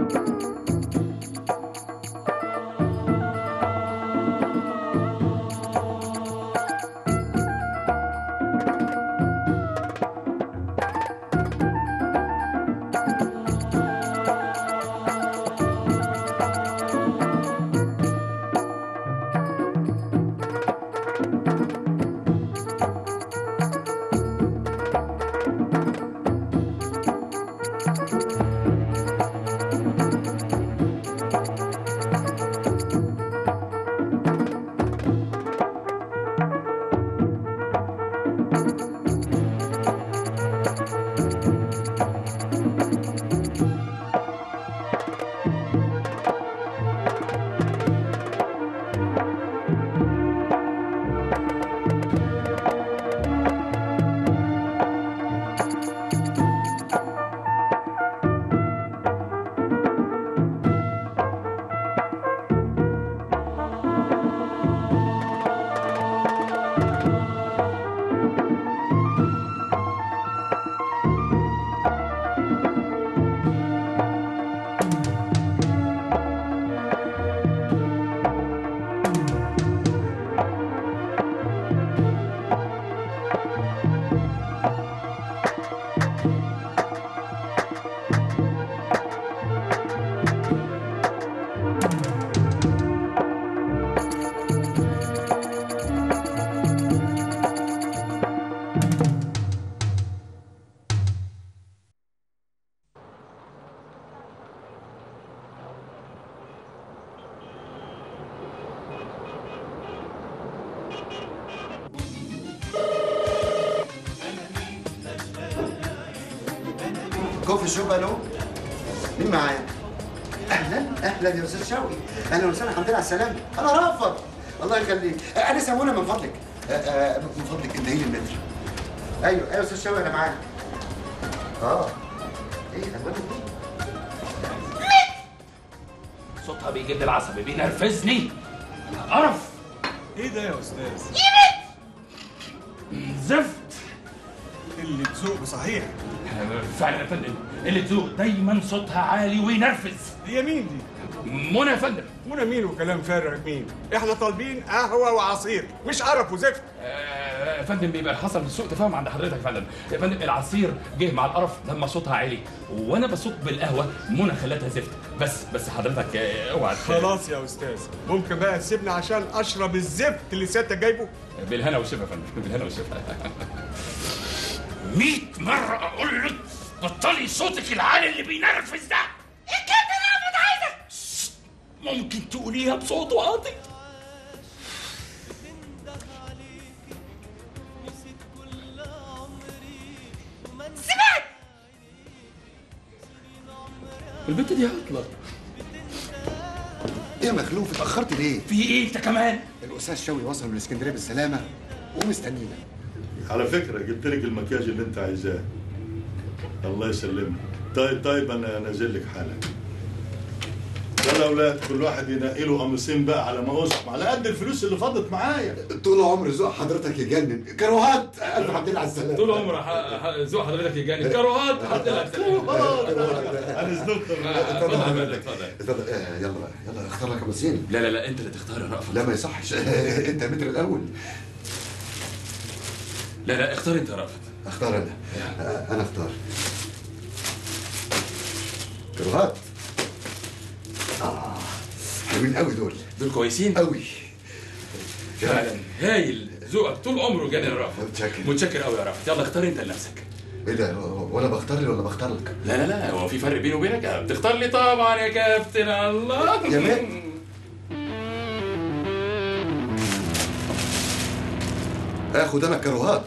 كوفي شوب الو مين معايا؟ اهلا اهلا يا استاذ شوقي اهلا وسهلا الحمد لله على السلامه انا رافض الله يخليك انا سمونه من فضلك آه، آه، من فضلك ادعي لي المتر ايوه ايوه يا استاذ شوقي انا معاك اه ايه الوان دي صوتها بيجد العصبي بينرفزني قرف ايه ده يا استاذ زفت اللي تسوق صحيح فعلا يا فندم اللي تزوق دايما صوتها عالي وينرفز هي مين دي منى يا فندم منى مين وكلام فارغ مين احنا طالبين قهوه وعصير مش قرف وزفت آه، يا فندم بيبقى حصل سوء تفاهم عند حضرتك يا فندم يا فندم العصير جه مع القرف لما صوتها عالي وانا بصوت بالقهوه منى خلتها زفت بس بس حضرتك آه، اوعى ت- خلاص يا استاذ ممكن بقى تسيبنا عشان اشرب الزفت اللي سيادتك جايبه بالهنا والشفا يا فندم بالهنا والشفا 100 مرة أقول لك بطلي صوتك العالي اللي بينرفز ده الكلمة اللي أنا عايزك ممكن تقوليها بصوت واطي سمعت البنت دي عطلة ايه يا مخلوف اتاخرت ليه؟ في ايه انت كمان؟ الاستاذ شوقي وصل من اسكندريه بالسلامه ومستنينا على فكرة جبت لك المكياج اللي انت عايزاه الله يسلمك طيب طيب انا نازل لك حالا يلا يا اولاد كل واحد ينقي له قميصين بقى على ما اوصل على قد الفلوس اللي فضت معايا طول عمر ذوق حضرتك يجنن كروهات الف حمد لله على السلامه طول عمر ذوق حضرتك يجاني كروهات حط لك انا زنقت اتفضل حضرتك اتفضل. اتفضل آه، يلا بقى يلا اختار لك قميصين لا لا لا انت اللي تختار يا رأفت لا ما يصحش انت المتر الاول لا لا اختار انت يا رأفت اختار انا آه، انا اختار كروهات اه حلوين قوي دول دول كويسين قوي فعلا هايل ذوقك طول عمره جاني يا رأفت متشكر. متشكر قوي يا رأفت يلا اختار انت لنفسك ايه ده ولا بختار لي ولا بختار لك لا لا لا هو في فرق بيني وبينك بتختار لي طبعا يا كابتن الله يا مان. اخد انا كروهات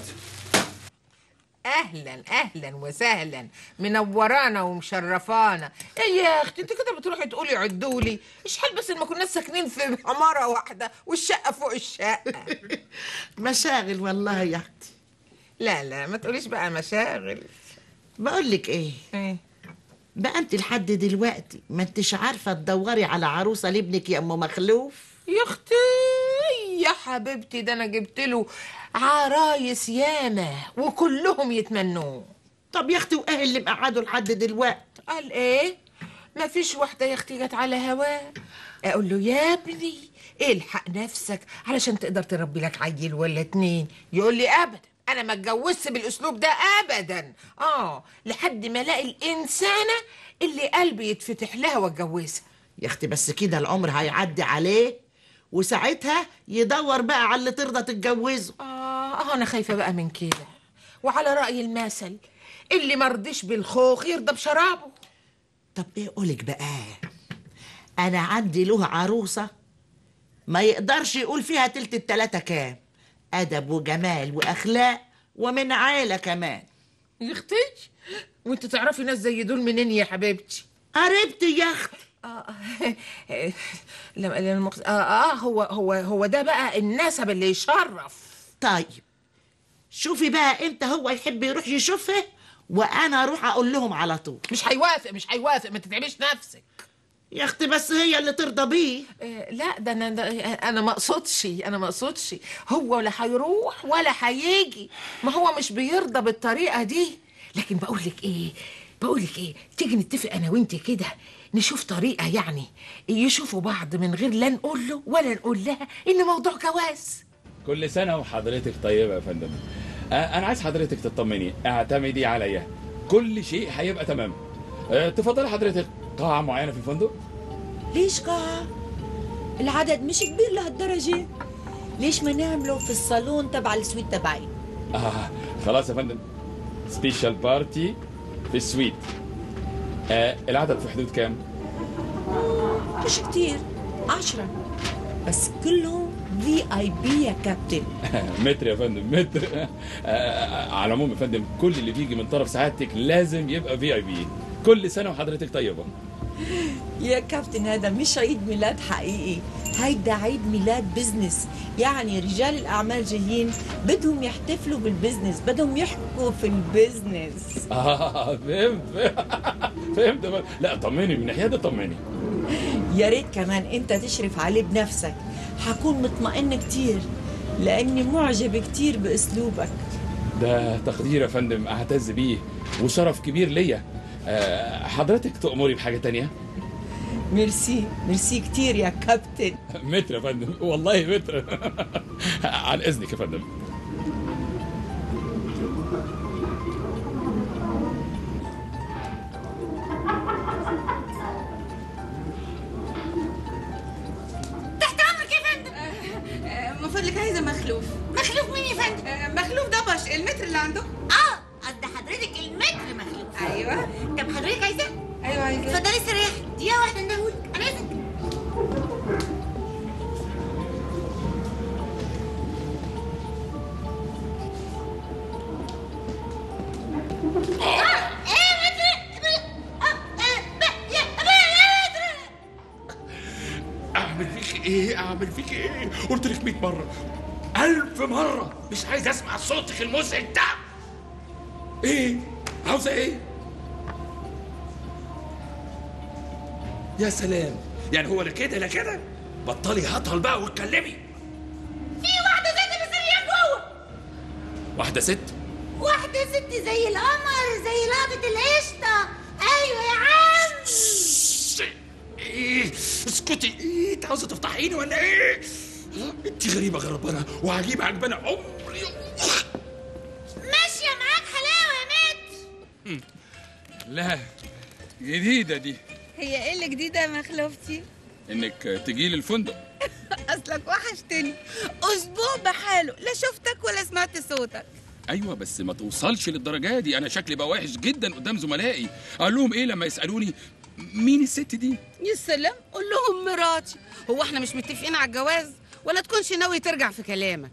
اهلا اهلا وسهلا منورانا ومشرفانا ايه يا اختي انت كده بتروحي تقولي عدوا لي اشحال بس ما كنا ساكنين في عماره واحده والشقه فوق الشقه مشاغل والله يا اختي لا لا ما تقوليش بقى مشاغل بقول لك ايه ايه بقى انت لحد دلوقتي ما انتش عارفه تدوري على عروسه لابنك يا ام مخلوف يا اختي يا حبيبتي ده انا جبت له عرايس ياما وكلهم يتمنوه طب يا اختي وايه اللي مقعده لحد دلوقتي قال ايه ما فيش واحدة يا اختي جت على هواه اقول له يا ابني الحق نفسك علشان تقدر تربي لك عيل ولا اتنين يقول لي ابدا انا ما اتجوزت بالاسلوب ده ابدا اه لحد ما الاقي الانسانة اللي قلبي يتفتح لها واتجوزها يا اختي بس كده العمر هيعدي عليه وساعتها يدور بقى على اللي ترضى تتجوزه آه, اه انا خايفة بقى من كده وعلى رأي المثل اللي مرضيش بالخوخ يرضى بشرابه طب ايه قولك بقى انا عندي له عروسة ما يقدرش يقول فيها تلت التلاتة كام ادب وجمال واخلاق ومن عيلة كمان يا اختي وانت تعرفي ناس زي دول منين يا حبيبتي قربتي يا اختي اه آه، لما لما المقص... آه, اه هو هو هو ده بقى النسب اللي يشرف طيب شوفي بقى امتى هو يحب يروح يشوفها وانا اروح اقول لهم على طول مش هيوافق مش هيوافق ما تتعبيش نفسك يا اختي بس هي اللي ترضى بيه آه لا ده انا ده انا ما اقصدش انا ما اقصدش هو لا هيروح ولا هيجي ما هو مش بيرضى بالطريقه دي لكن بقول لك ايه بقول لك ايه تيجي نتفق انا وانت كده نشوف طريقه يعني يشوفوا بعض من غير لا نقول له ولا نقول لها ان موضوع جواز كل سنة وحضرتك طيبة يا فندم آه، أنا عايز حضرتك تطمني اعتمدي عليا كل شيء هيبقى تمام آه، تفضلي حضرتك قاعة معينة في الفندق ليش قاعة؟ العدد مش كبير لهالدرجة ليش ما نعمله في الصالون تبع السويت تبعي آه خلاص يا فندم سبيشال بارتي في السويت آه العدد في حدود كام؟ مش كتير عشرة بس كلهم في اي بي يا كابتن متر يا فندم متر آه، آه، على العموم يا فندم كل اللي بيجي من طرف سعادتك لازم يبقى في اي بي كل سنة وحضرتك طيبة يا كابتن هذا مش عيد ميلاد حقيقي هيدا عيد ميلاد بزنس يعني رجال الأعمال جايين بدهم يحتفلوا بالبزنس بدهم يحكوا في البزنس اه فهمت فهمت فهمت لا طمني من ناحية طمني يا ريت كمان انت تشرف عليه بنفسك حكون مطمئن كتير لاني معجب كتير باسلوبك ده تقدير يا فندم اعتز بيه وشرف كبير ليا آه، حضرتك تأمري بحاجة تانية؟ ميرسي ميرسي كتير يا كابتن متر يا فندم والله متر عن إذنك يا فندم تحت امرك يا فندم من فضلك عايزه مخلوف مخلوف مين يا فندم آه، مخلوف دبش المتر اللي عنده اه قصد حضرتك المتر مخلوف ايوه طب حضرتك عايزاه ايوه عايزه اتفضلي استريحي دقيقه واحده ندهولك انا اذنك آه، إيه متر؟ آه، آه، ب- يا- ب- يا متر. اعمل فيك ايه اعمل فيك ايه قلت لك 100 مره ألف مرة مش عايز أسمع صوتك المزعج ده إيه؟ عاوزة إيه؟ يا سلام يعني هو لا كده لا كده بطلي هطل بقى واتكلمي في واحده ست مستنياك جوه واحدة ست واحدة ست زي القمر زي لعبة القشطة أيوة يا عم ايه اسكتي ايه انت عاوزه تفضحيني ولا ايه انت غريبه غربانه وعجيبه عجبانه عمري ماشية معاك حلاوة يا مت لا جديدة دي هي ايه اللي جديده يا مخلوفتي انك تجي لي الفندق اصلك وحشتني اسبوع بحاله لا شفتك ولا سمعت صوتك ايوه بس ما توصلش للدرجه دي انا شكلي بقى وحش جدا قدام زملائي اقول لهم ايه لما يسالوني مين الست دي يا سلام قول لهم مراتي هو احنا مش متفقين على الجواز ولا تكونش ناوي ترجع في كلامك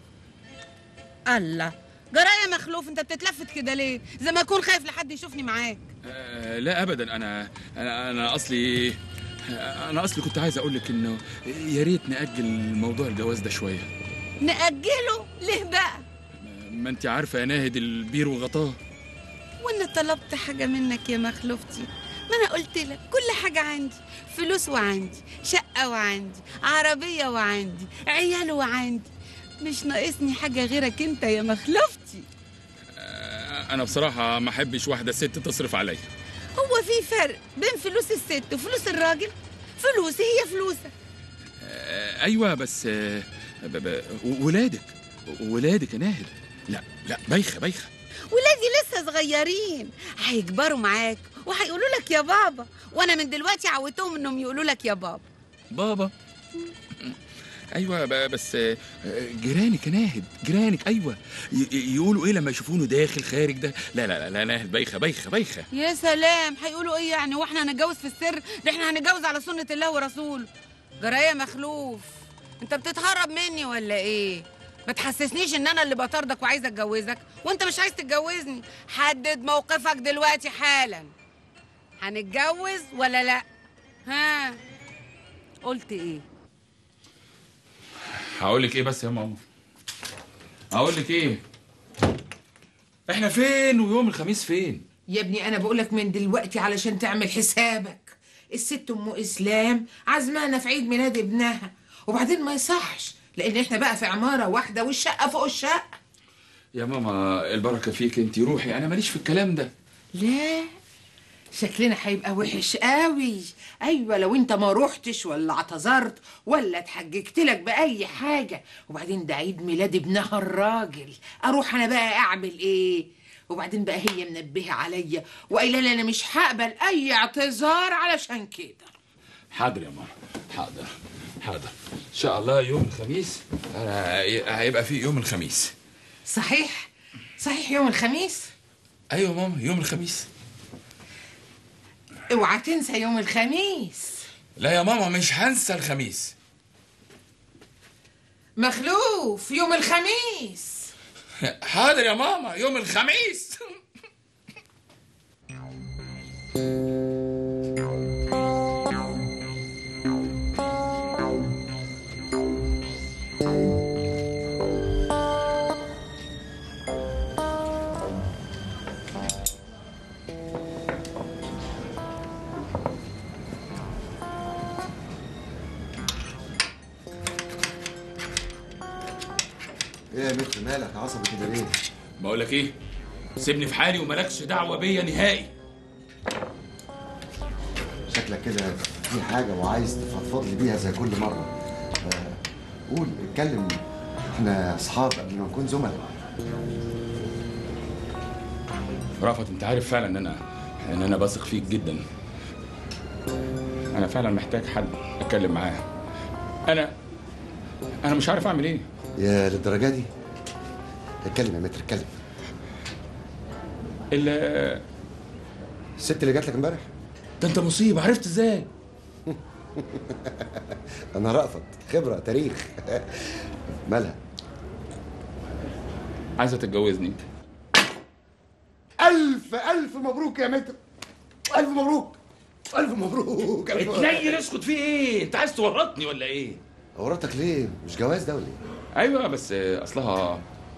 الله جرى يا مخلوف انت بتتلفت كده ليه زي ما اكون خايف لحد يشوفني معاك آه لا ابدا انا انا انا اصلي انا اصلي كنت عايز اقول لك انه يا ريت ناجل موضوع الجواز ده شويه نأجله ليه بقى ما انت عارفه يا ناهد البير وغطاه وانا طلبت حاجة منك يا مخلوفتي ما انا قلت لك كل حاجة عندي فلوس وعندي شقة وعندي عربية وعندي عيال وعندي مش ناقصني حاجة غيرك انت يا مخلوفتي آه، انا بصراحه ما احبش واحده ست تصرف عليا هو هو في فرق بين فلوس الست وفلوس الراجل فلوسي هي فلوسك آه، ايوه بس آه، ب- ب- ولادك ولادك يا ناهد لا لا بايخه بايخه ولادي لسه صغيرين هيكبروا معاك وهيقولوا لك يا بابا وانا من دلوقتي عودتهم انهم يقولوا لك يا بابا بابا ايوه ب- بس آه، جيرانك يا ناهد جيرانك ايوه ي- ي- يقولوا ايه لما يشوفونه داخل خارج ده لا لا لا, لا ناهد بايخه بايخه بايخه يا سلام هيقولوا ايه يعني واحنا هنتجوز في السر ده احنا هنتجوز على سنة الله ورسوله جرايه مخلوف انت بتتهرب مني ولا ايه ما تحسسنيش ان انا اللي بطاردك وعايزه اتجوزك وانت مش عايز تتجوزني حدد موقفك دلوقتي حالا هنتجوز ولا لا ها قلت ايه هقول لك ايه بس يا ماما هقول لك ايه احنا فين ويوم الخميس فين يا ابني انا بقولك من دلوقتي علشان تعمل حسابك الست ام اسلام عزمانه في عيد ميلاد ابنها وبعدين ما يصحش لان احنا بقى في عماره واحده والشقه فوق الشقه يا ماما البركه فيك انت روحي انا ماليش في الكلام ده لا شكلنا هيبقى وحش قوي ايوه لو انت ما روحتش ولا اعتذرت ولا اتحججت لك باي حاجه وبعدين ده عيد ميلاد ابنها الراجل اروح انا بقى اعمل ايه وبعدين بقى هي منبهه عليا وقايله لي انا مش هقبل اي اعتذار علشان كده حاضر يا ماما حاضر حاضر ان شاء الله يوم الخميس أنا هيبقى في يوم الخميس صحيح صحيح يوم الخميس ايوه ماما يوم الخميس اوعى تنسى يوم الخميس لا يا ماما مش هنسى الخميس مخلوف يوم الخميس حاضر يا ماما يوم الخميس ايه يا متر مالك عصبي كده ليه؟ بقول لك ايه سيبني في حالي ومالكش دعوه بيا نهائي شكلك كده في حاجة وعايز تفضفض لي بيها زي كل مرة آه، قول اتكلم احنا اصحاب قبل ما نكون زملاء رافت انت عارف فعلا ان انا ان انا بثق فيك جدا انا فعلا محتاج حد اتكلم معاه انا انا مش عارف اعمل ايه يا للدرجة دي اتكلم يا متر اتكلم ال الست اللي جات لك امبارح ده انت مصيبه عرفت ازاي انا رأفت خبرة تاريخ مالها عايزه تتجوزني ألف ألف مبروك يا متر ألف مبروك ألف مبروك ألف اتنيل اسكت في ايه انت عايز تورطني ولا ايه ورطك ليه؟ مش جواز ده ولا ايه؟ ايوه بس اصلها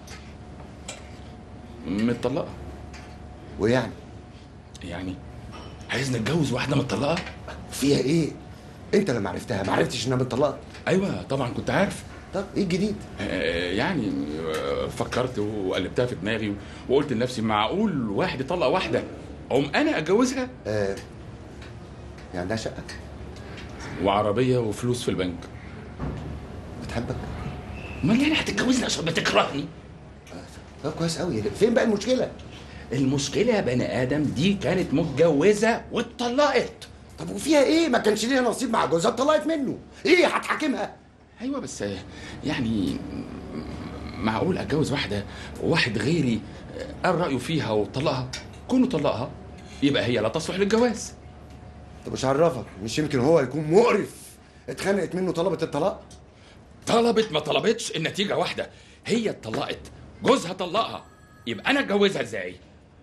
متطلقه ويعني يعني عايزني اتجوز واحده متطلقه فيها ايه؟ انت لما عرفتها ما عرفتش انها متطلقه ايوه طبعا كنت عارف طب ايه الجديد؟ آه، يعني آه، فكرت وقلبتها في دماغي وقلت لنفسي معقول واحد يطلق واحده اقوم انا اتجوزها آه يعني عندها شقه وعربيه وفلوس في البنك بتحبك امال يعني هتتجوزني عشان بتكرهني طب كويس قوي فين بقى المشكله؟ المشكله يا بني ادم دي كانت متجوزه واتطلقت طب وفيها ايه؟ ما كانش ليها نصيب مع جوزها اتطلقت منه ايه هتحاكمها؟ ايوه بس آه، يعني معقول اتجوز واحده وواحد غيري آه، قال رايه فيها وطلقها كونه طلقها يبقى هي لا تصلح للجواز طب مش عرفك مش يمكن هو يكون مقرف اتخانقت منه طلبت الطلاق طلبت ما طلبتش النتيجه واحده هي اتطلقت جوزها طلقها يبقى انا اتجوزها ازاي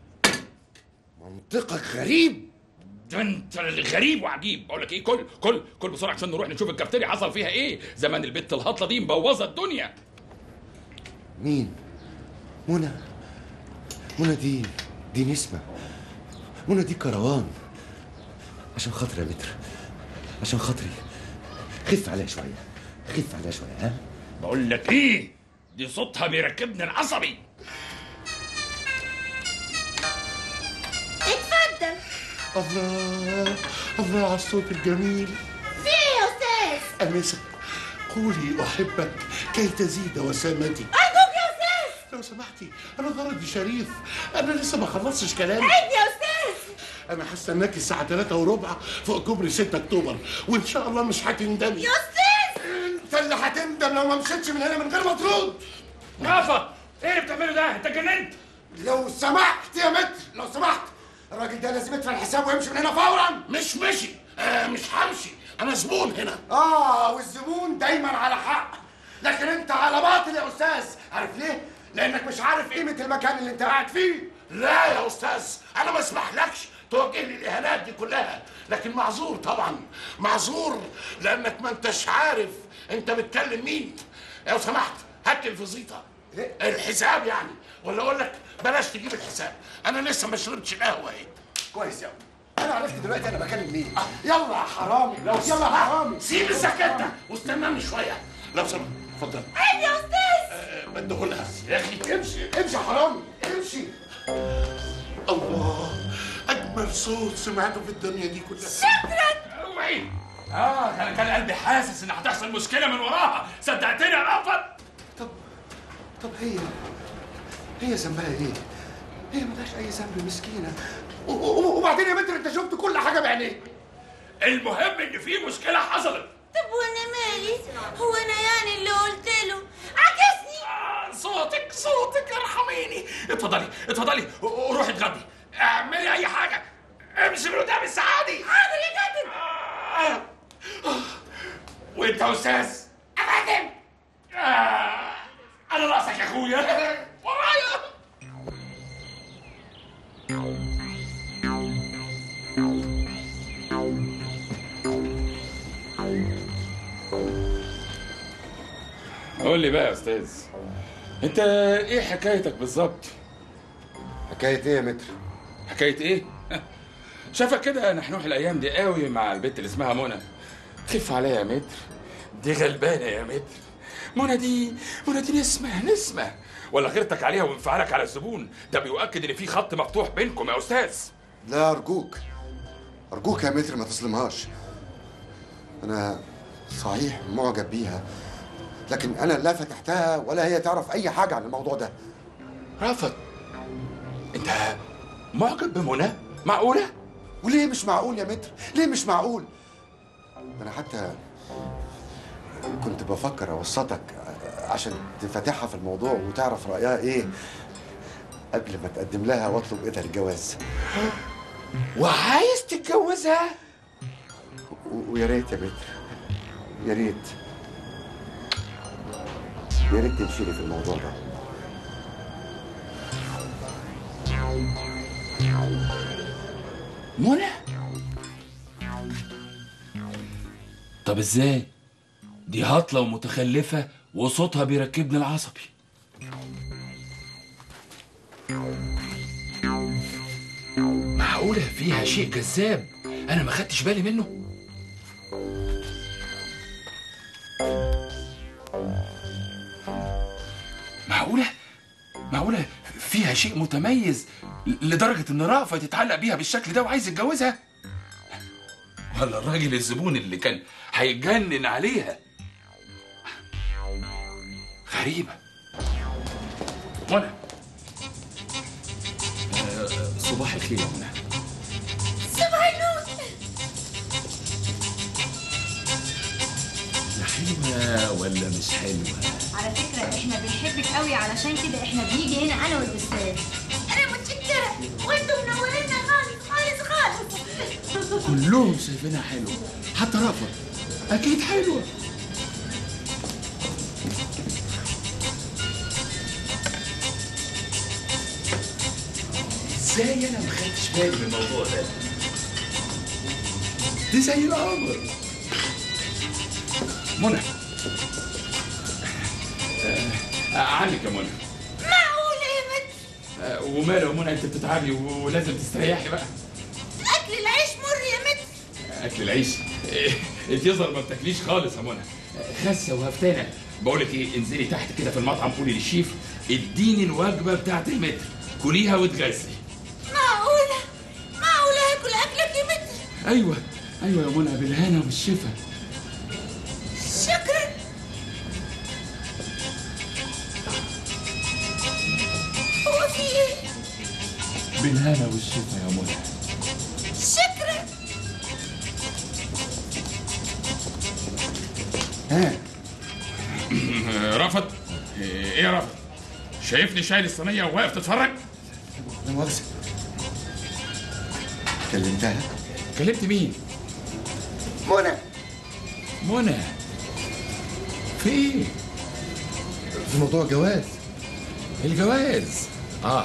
منطقك غريب ده انت غريب وعجيب بقول لك ايه كل كل كل بسرعه عشان نروح نشوف الكافتيريا حصل فيها ايه زمان البت الهطله دي مبوظه الدنيا مين؟ منى منى دي دي نسمة منى دي كروان عشان خاطري يا متر عشان خاطري خف عليها شوية خف عليها شوية ها؟ بقول لك ايه دي صوتها بيركبني العصبي اتفضل الله الله على الصوت الجميل في ايه يا استاذ أنسة قولي أحبك كي تزيد وسامتي ارجوك يا استاذ لو سمحتي أنا غرضي شريف أنا لسه ما خلصتش كلامي عيب يا استاذ أنا هستناكي الساعة 3 وربع فوق كوبري 6 أكتوبر وإن شاء الله مش هتندمي يا استاذ انت اللي هتندم لو ما مشيتش من هنا من غير ما ترد رافض ايه اللي بتعمله ده انت جننت لو سمحت يا متر لو سمحت الراجل ده لازم يدفع الحساب ويمشي من هنا فورا مش مشي آه مش همشي أنا زبون هنا اه والزبون دايما على حق لكن انت على باطل يا استاذ عارف ليه لانك مش عارف قيمه المكان اللي انت قاعد فيه لا يا أستاذ أنا ما اسمحلكش توجه لي الإهانات دي كلها لكن معذور طبعا معذور لأنك ما أنتش عارف أنت بتكلم مين لو سمحت هات لي الفيزيتا إيه؟ الحساب يعني ولا أقول لك بلاش تجيب الحساب أنا لسه ما شربتش القهوة أهي كويس يا انا عرفت دلوقتي انا بكلم مين يلا يا حرامي لو يلا يا حرامي سيب السكتة واستناني شوية لو سمحت اتفضل عيب يا استاذ أه بديهولها يا أخي امشي امشي يا حرامي امشي الله أجمل صوت سمعته في الدنيا دي كلها شكرا اوعي اه كان كان قلبي حاسس ان هتحصل مشكله من وراها صدقتني يا رافض طب طب هي هي ذنبها ايه؟ هي ملهاش اي ذنب مسكينه و- و- وبعدين يا متر انت شفت كل حاجه بعينيك المهم ان في مشكله حصلت طب وانا مالي هو انا يعني اللي قلت له عكسني آه صوتك صوتك ارحميني اتفضلي اتفضلي و- وروحي اتغدي اعملي اي حاجه امشي من قدام الساعه دي حاضر يا كابتن آه. آه. وانت يا استاذ افندم آه. انا راسك يا اخويا ورايا قول لي بقى يا استاذ انت ايه حكايتك بالظبط حكايه ايه يا متر؟ حكايه ايه شافك كده نحنوح الايام دي قوي مع البنت اللي اسمها منى خف عليا يا متر دي غلبانه يا متر منى دي منى دي نسمه نسمه ولا غيرتك عليها وانفعالك على الزبون ده بيؤكد ان في خط مفتوح بينكم يا استاذ لا ارجوك ارجوك يا متر ما تظلمهاش انا صحيح معجب بيها لكن انا لا فتحتها ولا هي تعرف اي حاجه عن الموضوع ده رافض انت معجب بمنى معقوله وليه مش معقول يا متر ليه مش معقول انا حتى كنت بفكر اوسطك عشان تفتحها في الموضوع وتعرف رايها ايه قبل ما تقدم لها واطلب ايدها الجواز وعايز تتجوزها و- ويا ريت يا متر يا ريت يا ريت تمشي لي في الموضوع ده منى طب ازاي دي هطلة ومتخلفة وصوتها بيركبني العصبي معقولة فيها شيء جذاب أنا ما خدتش بالي منه معقولة معقولة فيها شيء متميز لدرجة إن رأفت تتعلق بيها بالشكل ده وعايز يتجوزها ولا الراجل الزبون اللي كان هيتجنن عليها غريبة منى آه، صباح الخير يا منى صباح النور حلوة ولا مش حلوة؟ على فكرة احنا بنحبك قوي علشان كده احنا بنيجي هنا انا والاستاذ انا متشكره وانتم منورينا خالص خالص خالص كلهم شايفينها حلوة حتى رأفت أكيد حلوة ازاي انا ما خدتش بالي من الموضوع ده دي زي القمر منى آه، عنك يا منى معقول يا متر آه، وماله يا منى انت بتتعبي ولازم تستريحي بقى اكل العيش مر يا متر اكل العيش إيه، انت يظهر ما بتاكليش خالص يا منى خاسه وهفتانه بقول لك ايه انزلي تحت كده في المطعم قولي للشيف اديني الوجبه بتاعت المتر كليها واتغسلي معقوله معقوله هاكل اكله ايوه ايوه يا منى بالهنا والشفا شكرا هو في ايه بالهنا والشفا يا منى شكرا ها رفض ايه يا رفض شايفني شايل الصينيه وواقف تتفرج لا مؤاخذة كلمتها كلمت مين منى منى في ايه في موضوع جواز الجواز اه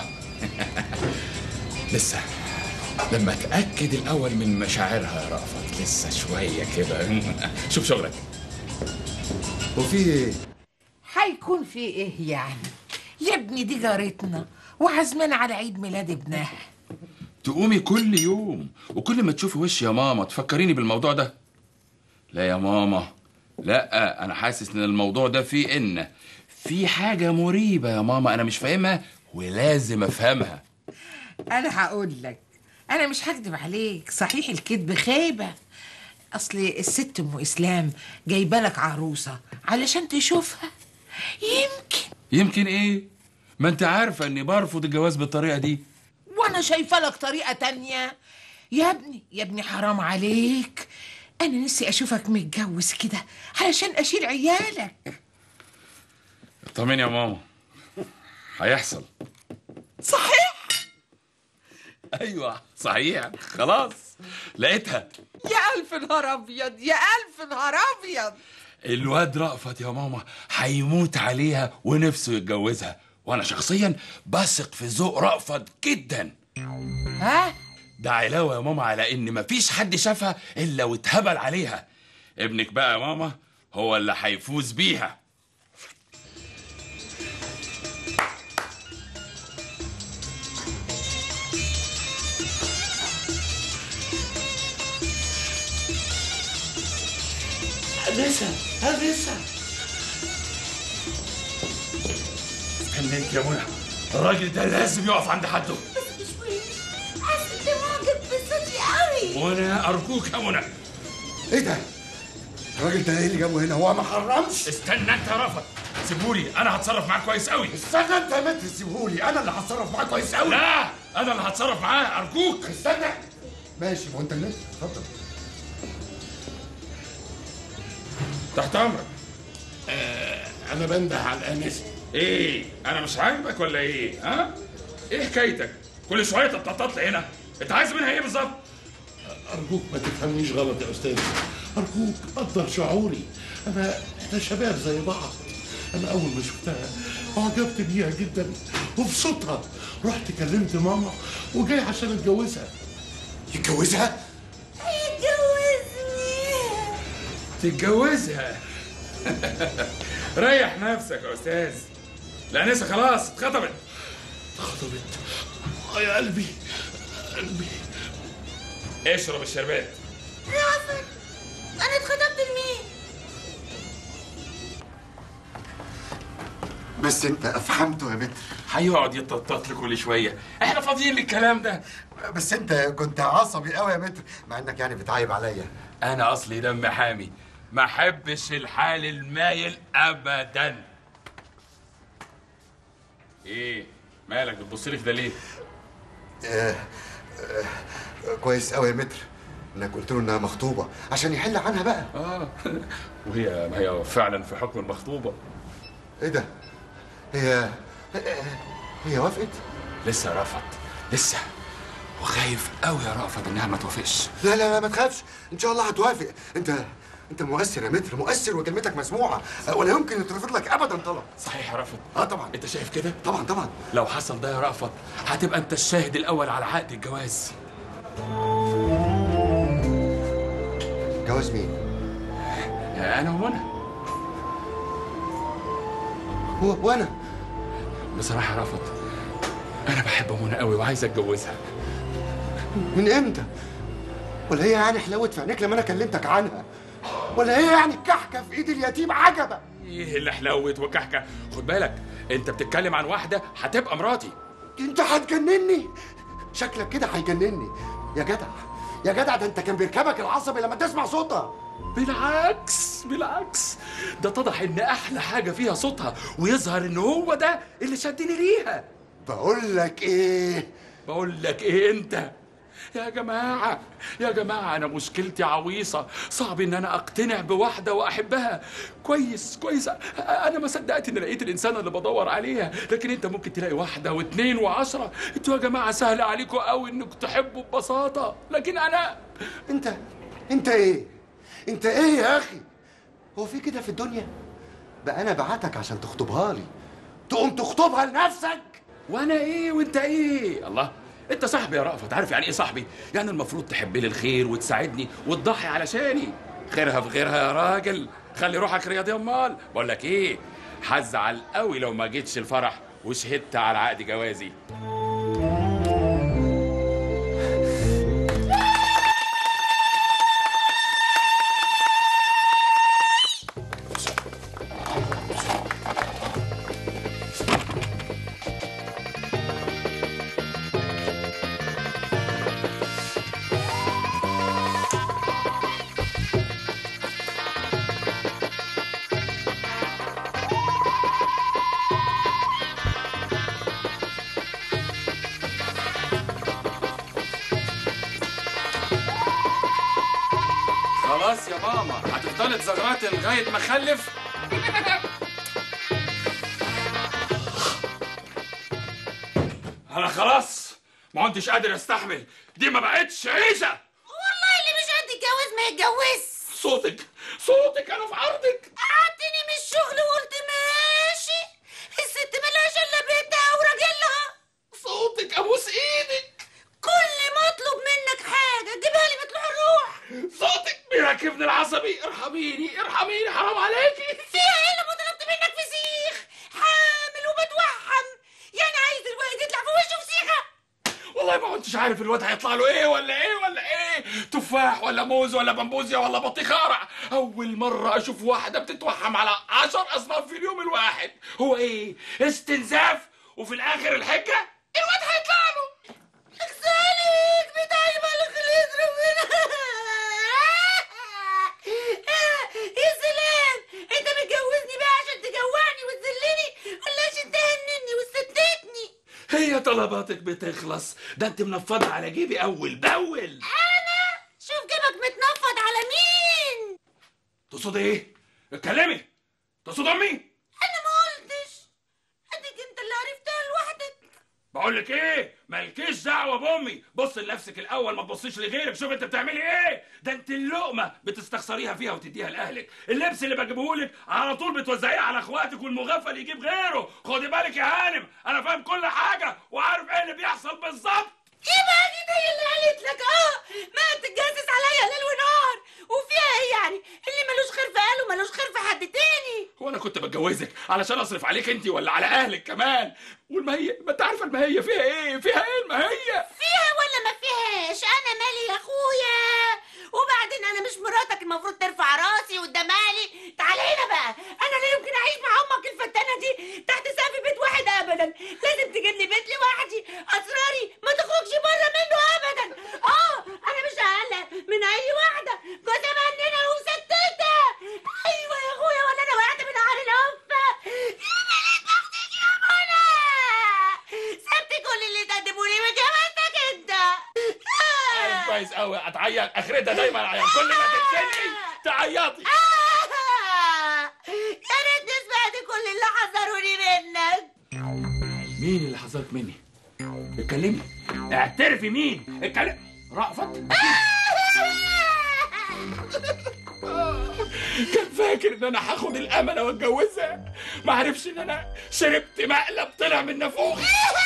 لسه لما اتاكد الاول من مشاعرها يا رأفت لسه شويه كده شوف شغلك وفي ايه هيكون في ايه يعني يا ابني دي جارتنا وعزمان على عيد ميلاد ابنها تقومي كل يوم وكل ما تشوفي وشي يا ماما تفكريني بالموضوع ده لا يا ماما لا انا حاسس ان الموضوع ده فيه ان في حاجه مريبه يا ماما انا مش فاهمها ولازم افهمها انا هقول لك انا مش هكدب عليك صحيح الكذب خيبه اصل الست ام اسلام جايبه لك عروسه علشان تشوفها يمكن يمكن ايه ما انت عارفه اني برفض الجواز بالطريقه دي وانا شايفه لك طريقه تانية يا ابني يا ابني حرام عليك انا نفسي اشوفك متجوز كده علشان اشيل عيالك طمني يا ماما هيحصل صحيح ايوه صحيح خلاص لقيتها يا الف نهار ابيض يا الف نهار ابيض الواد رأفت يا ماما هيموت عليها ونفسه يتجوزها وانا شخصيا بثق في ذوق رأفت جدا ها ده علاوه يا ماما على ان مفيش حد شافها الا واتهبل عليها ابنك بقى يا ماما هو اللي هيفوز بيها أنسة أنسة استنيت يا منى الراجل ده لازم يقف عند حده بس شوي حاسس انت معجب بصوتي قوي وانا ارجوك يا منى ايه ده الراجل ده ايه اللي جابه هنا هو ما حرمش استنى انت يا رفض سيبولي انا هتصرف معاه كويس قوي استنى انت يا متر سيبهولي انا اللي هتصرف معاه كويس قوي لا انا اللي هتصرف معاه ارجوك استنى ماشي ما هو انت اللي اتفضل تحت امرك أنا بنده على الأنسة ايه انا مش عاجبك ولا ايه ها ايه حكايتك كل شويه تتنطط لي هنا انت عايز منها ايه بالظبط أرجوك ما تفهمنيش غلط يا أستاذ أرجوك قدر شعوري أنا إحنا شباب زي بعض أنا أول ما شفتها أعجبت بيها جدا وبصوتها رحت كلمت ماما وجاي عشان أتجوزها يتجوزها هيتجوزني تتجوزها ريح نفسك يا استاذ الانسه خلاص اتخطبت اتخطبت آه يا قلبي قلبي اشرب الشربات رافض انا اتخطبت لمين بس انت افحمته يا متر هيقعد يتنطط لي كل شويه احنا فاضيين للكلام ده بس انت كنت عصبي قوي يا متر مع انك يعني بتعايب عليا انا اصلي دم حامي ما احبش الحال المايل ابدا ايه مالك بتبص لي في ده ليه آه آه كويس قوي يا متر انك قلت له انها مخطوبه عشان يحل عنها بقى اه وهي ما هي فعلا في حكم المخطوبه ايه ده هي هي وافقت لسه يا رفض لسه وخايف قوي يا رأفت انها ما توافقش لا لا لا ما تخافش ان شاء الله هتوافق انت انت مؤثر يا متر مؤثر وكلمتك مسموعه ولا يمكن يترفض لك ابدا طلب صحيح يا رفض اه طبعا انت شايف كده طبعا طبعا لو حصل ده يا رأفت هتبقى انت الشاهد الاول على عقد الجواز جواز مين انا ومنى هو وانا بصراحه يا رفض انا بحب منى قوي وعايز اتجوزها من امتى ولا هي يعني حلاوه في عينيك لما انا كلمتك عنها ولا هي يعني الكحكه في ايد اليتيم عجبه ايه اللي حلوت وكحكه خد بالك انت بتتكلم عن واحده هتبقى مراتي انت هتجنني شكلك كده هيجنني يا جدع يا جدع ده انت كان بيركبك العصبي لما تسمع صوتها بالعكس بالعكس ده اتضح ان احلى حاجه فيها صوتها ويظهر ان هو ده اللي شدني ليها بقول لك ايه بقول لك ايه انت يا جماعة يا جماعة أنا مشكلتي عويصة صعب إن أنا أقتنع بواحدة وأحبها كويس كويس أنا ما صدقت إن لقيت الإنسانة اللي بدور عليها لكن أنت ممكن تلاقي واحدة واثنين وعشرة أنتوا يا جماعة سهل عليكم قوي إنك تحبوا ببساطة لكن أنا انت انت ايه انت ايه يا اخي هو في كده في الدنيا بقى انا بعتك عشان تخطبها لي تقوم تخطبها لنفسك وأنا إيه وأنت إيه الله انت صاحبي يا رأفت عارف يعني ايه صاحبي يعني المفروض تحب لي الخير وتساعدني وتضحي علشاني خيرها في غيرها يا راجل خلي روحك رياضي امال بقول لك ايه هزعل قوي لو ما جيتش الفرح وشهدت على عقد جوازي خلاص يا ماما هتفضلي تزغرطي لغايه ما اخلف انا خلاص ما كنتش قادر استحمل دي ما بقتش عيشه والله اللي مش قد الجواز ما يتجوزش صوتك صوتك انا في عرضك قعدتني من الشغل وقلت ماشي الست ملهاش الا بيتها وراجلها صوتك ابوس ايدك كل ما اطلب منك حاجه تجيبها لي بتروح الروح صوتك بيركبني العصبي ارحميني ارحميني حرام عليكي فيها ايه لما طلبت منك فسيخ حامل وبتوحم يعني عايز الواحد يطلع في وشه فسيخه والله ما كنتش عارف الواد هيطلع له ايه ولا ايه ولا ايه تفاح ولا موز ولا بمبوزيا ولا بطيخ قرع اول مره اشوف واحده بتتوحم على عشر اصناف في اليوم الواحد هو ايه استنزاف وفي الاخر الحجه الواد هيطلع له اغسالك بتاعي مالك اللي يضرب يا سلام انت متجوزني بقى عشان تجوعني وتذلني ولا عشان تهنني وتستتني هي طلباتك بتخلص ده انت منفضه على جيبي اول باول انا شوف جيبك متنفض على مين تقصد ايه اتكلمي تقصد امي انا ما قلتش اديك انت اللي عرفتها لوحدك بقول لك ايه مالكيش دعوه بامي بص لنفسك الاول ما تبصيش لغيرك شوف انت بتعملي ايه ده انت اللقمه بتستخسريها فيها وتديها لاهلك اللبس اللي بجيبهولك على طول بتوزعيه على اخواتك والمغفل يجيب غيره خدي بالك يا هانم انا فاهم كل حاجه وعارف ايه اللي بيحصل بالظبط يبقى اكيد هي اللي قالت لك اه ما تتجسس عليا ليل ونهار وفيها ايه يعني اللي ملوش خير في قاله ملوش خير في حد تاني هو انا كنت بتجوزك علشان اصرف عليك انت ولا على اهلك كمان والمهيه ما انت عارفه المهيه فيها ايه فيها ايه المهيه فيها ولا ما فيهاش انا مالي يا اخويا وبعدين انا مش مراتك المفروض ترفع راسي قدام اهلي تعال هنا بقى انا لا يمكن اعيش مع امك الفتانه دي تحت سقف بيت واحد ابدا لازم تجيب لي بيت لوحدي اسراري ما تخرجش بره منه ابدا اه انا مش هقلق من اي واحده جوزها مننا ومستته ايوه يا اخويا ولا انا وقعت من نهار القفه يا مالك بختك يا منى سبت كل اللي تقدموا لي وجوازتك انت عارف كويس قوي هتعيط اخرتها دايما عيط كل ما تتزنقي تعيطي يا ريتني سمعت كل اللي حذروني منك مين اللي حذرك مني اتكلمي اعترفي مين اتكلم رأفت كان فاكر ان انا هاخد الامل واتجوزها ما عرفش ان انا شربت مقلب طلع من نافوخ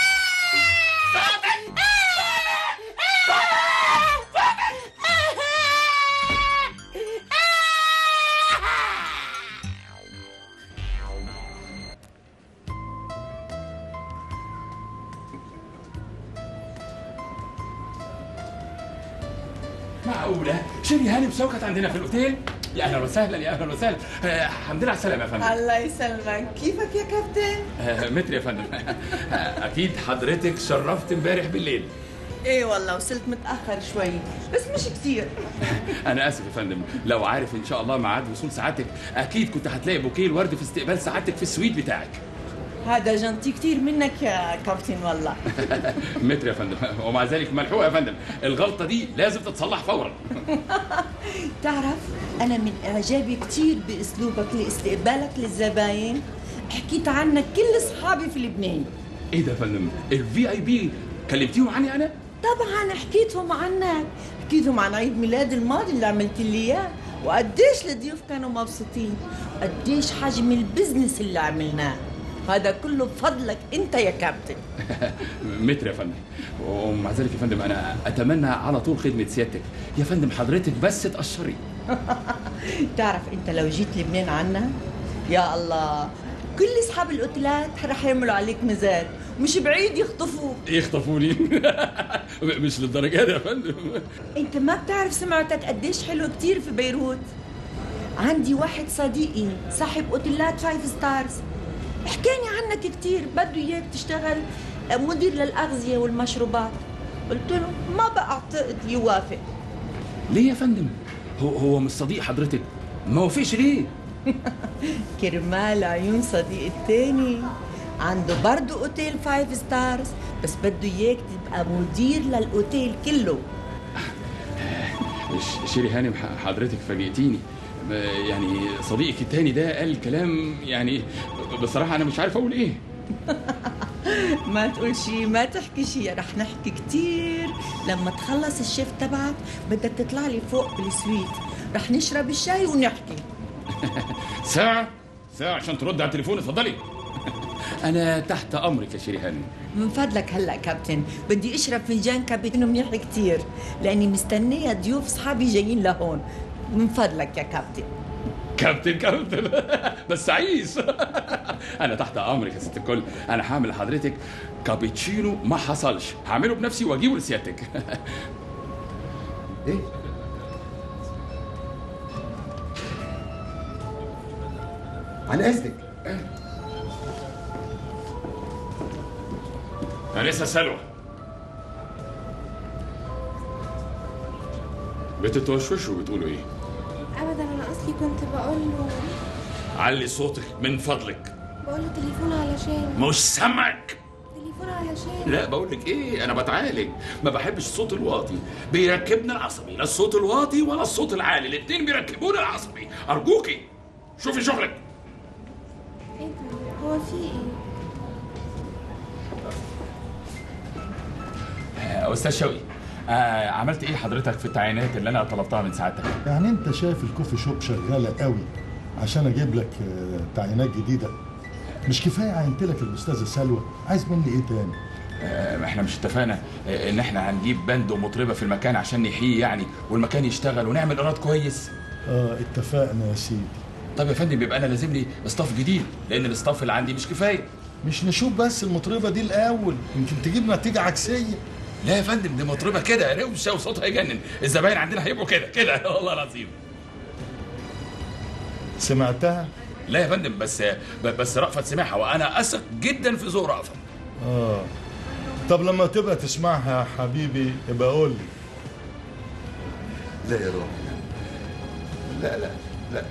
معقولة شيري هانم سوكت عندنا في الأوتيل يا أهلا وسهلا يا أهلا وسهلا آه، الحمد لله على السلامة يا فندم الله يسلمك كيفك يا كابتن آه، متر يا فندم آه، أكيد حضرتك شرفت امبارح بالليل ايه والله وصلت متاخر شوي بس مش كثير انا اسف يا فندم لو عارف ان شاء الله ميعاد وصول سعادتك اكيد كنت هتلاقي بوكيه الورد في استقبال سعادتك في السويت بتاعك هذا جنتي كثير منك يا كابتن والله متر يا فندم ومع ذلك ملحوقه يا فندم الغلطه دي لازم تتصلح فورا تعرف انا من اعجابي كثير باسلوبك لاستقبالك للزباين حكيت عنك كل اصحابي في لبنان ايه ده يا فندم الفي اي بي كلمتيهم عني انا طبعا حكيتهم عنك حكيتهم عن عيد ميلاد الماضي اللي عملت لي اياه وقديش الضيوف كانوا مبسوطين قديش حجم البزنس اللي عملناه هذا كله بفضلك انت يا كابتن متر يا فندم ومع ذلك يا فندم انا اتمنى على طول خدمه سيادتك يا فندم حضرتك بس تقشري تعرف انت لو جيت لبنان عنا يا الله كل اصحاب الاوتيلات رح يعملوا عليك مزاد مش بعيد يخطفوك يخطفوني مش للدرجه دي يا فندم انت ما بتعرف سمعتك قديش حلو كتير في بيروت عندي واحد صديقي صاحب اوتيلات فايف ستارز حكاني عنك كتير بده اياك تشتغل مدير للاغذيه والمشروبات قلت له ما بعتقد يوافق ليه يا فندم هو هو مش صديق حضرتك ما وافقش ليه كرمال عيون صديقي التاني عنده برضه اوتيل فايف ستارز بس بده اياك تبقى مدير للاوتيل كله ش- شيري هانم ح- حضرتك فاجئتيني ب- يعني صديقك التاني ده قال كلام يعني بصراحه انا مش عارف اقول ايه ما تقول شي ما تحكي شي رح نحكي كتير لما تخلص الشيفت تبعك بدك تطلع لي فوق بالسويت رح نشرب الشاي ونحكي ساعه ساعه عشان ترد على التليفون اتفضلي انا تحت امرك يا شيري هانم من فضلك هلا كابتن بدي اشرب فنجان كابتن منيح كتير لاني مستنيه ضيوف صحابي جايين لهون من فضلك يا كابتن كابتن كابتن بس عيس انا تحت امرك يا ست الكل انا هعمل لحضرتك كابتشينو ما حصلش هعمله بنفسي واجيبه لسيادتك ايه عن اذنك انسه سلوى بتتوشوشوا وبتقولوا ايه ابدا انا اصلي كنت بقول له علي صوتك من فضلك بقول له تليفون علشان مش سامعك تليفون علشان لا بقول لك ايه انا بتعالج ما بحبش الصوت الواطي بيركبني العصبي لا الصوت الواطي ولا الصوت العالي الاثنين بيركبوني العصبي ارجوكي شوفي شغلك ايه ده هو في ايه آه، استاذ شوقي آه عملت ايه حضرتك في التعيينات اللي انا طلبتها من سعادتك يعني انت شايف الكوفي شوب شغاله قوي عشان اجيب لك آه، تعيينات جديده مش كفايه عينت لك الاستاذه سلوى عايز مني ايه تاني آه احنا مش اتفقنا آه ان احنا هنجيب باند ومطربه في المكان عشان نحييه يعني والمكان يشتغل ونعمل ايراد كويس اه اتفقنا يا سيدي طب يا فندم يبقى انا لازم لي اصطاف جديد لان الاصطاف اللي عندي مش كفايه مش نشوف بس المطربه دي الاول يمكن تجيب نتيجه عكسيه لا يا فندم دي مطربه كده روشه وصوتها يجنن الزباين عندنا هيبقوا كده كده والله العظيم سمعتها لا يا فندم بس بس رأفت سمعها وانا اثق جدا في ذوق رأفت اه طب لما تبقى تسمعها يا حبيبي يبقى قول لي لا يا روحي لا لا لا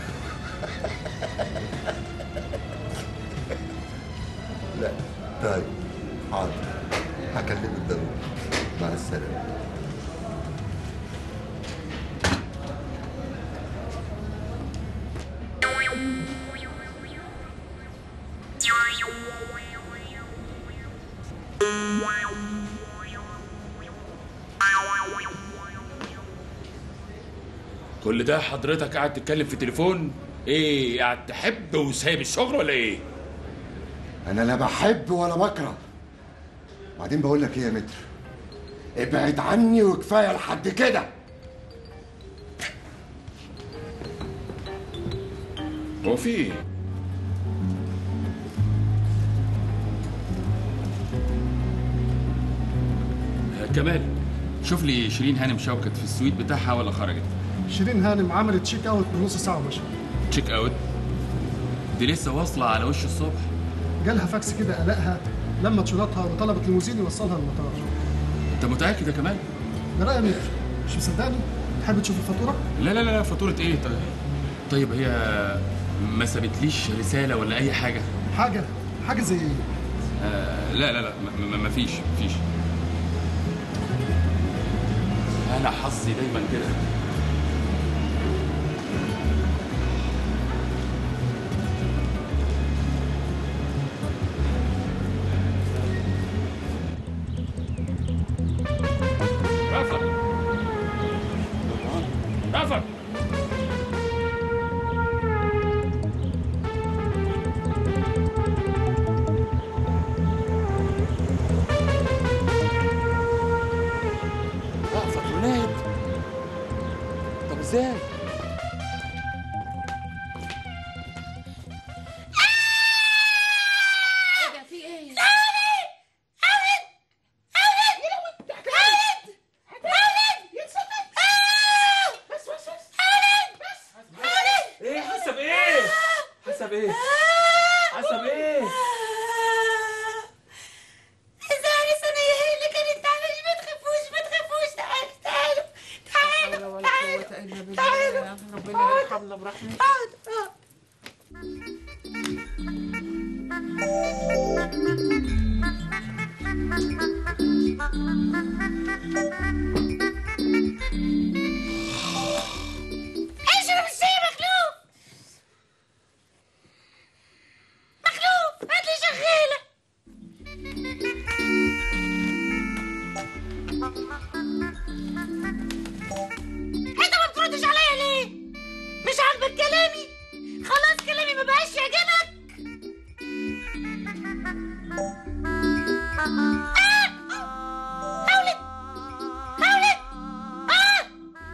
لا طيب حاضر هكلمك ضروري مع السلامة كل ده حضرتك قاعد تتكلم في تليفون ايه قاعد تحب وسايب الشغل ولا ايه انا لا بحب ولا بكره بعدين بقول لك ايه يا متر ابعد عني وكفايه لحد كده هو في ايه آه، كمال شوف لي شيرين هانم شوكت في السويت بتاعها ولا خرجت شيرين هانم عملت تشيك اوت من نص ساعه ومشت تشيك اوت دي لسه واصله على وش الصبح جالها فاكس كده قلقها لمت شنطها وطلبت ليموزين يوصلها المطار انت متاكد يا كمال ده لا يا متر مش مصدقني تحب تشوف الفاتوره لا لا لا لا فاتوره ايه طيب طيب هي ما سابتليش رساله ولا اي حاجه حاجه حاجه زي ايه آه لا لا لا ما- ما ما فيش مفيش انا حظي دايما كده رفض رفض رأفت وناهد طب ازاي؟ ايه ده في ايه؟ خالد خالد خالد يا لهوي خالد خالد يا ساتر بس بس بس خالد بس خالد ايه حسب ايه؟ حسب ايه؟ حسب ايه؟ ازاي انا هي اللي كانت تعمل ما تخافوش ما تخافوش تعالوا تعالوا تعالوا تعالوا تعالوا ربنا يرحمنا برحمته تعالوا اشرب الشاي مخلوف مخلوف هات لي شغاله انت ما بتردش عليا ليه مش عاجبك كلامي خلاص كلامي ما بقاش يعجبك آه! حاولت حاولت آه!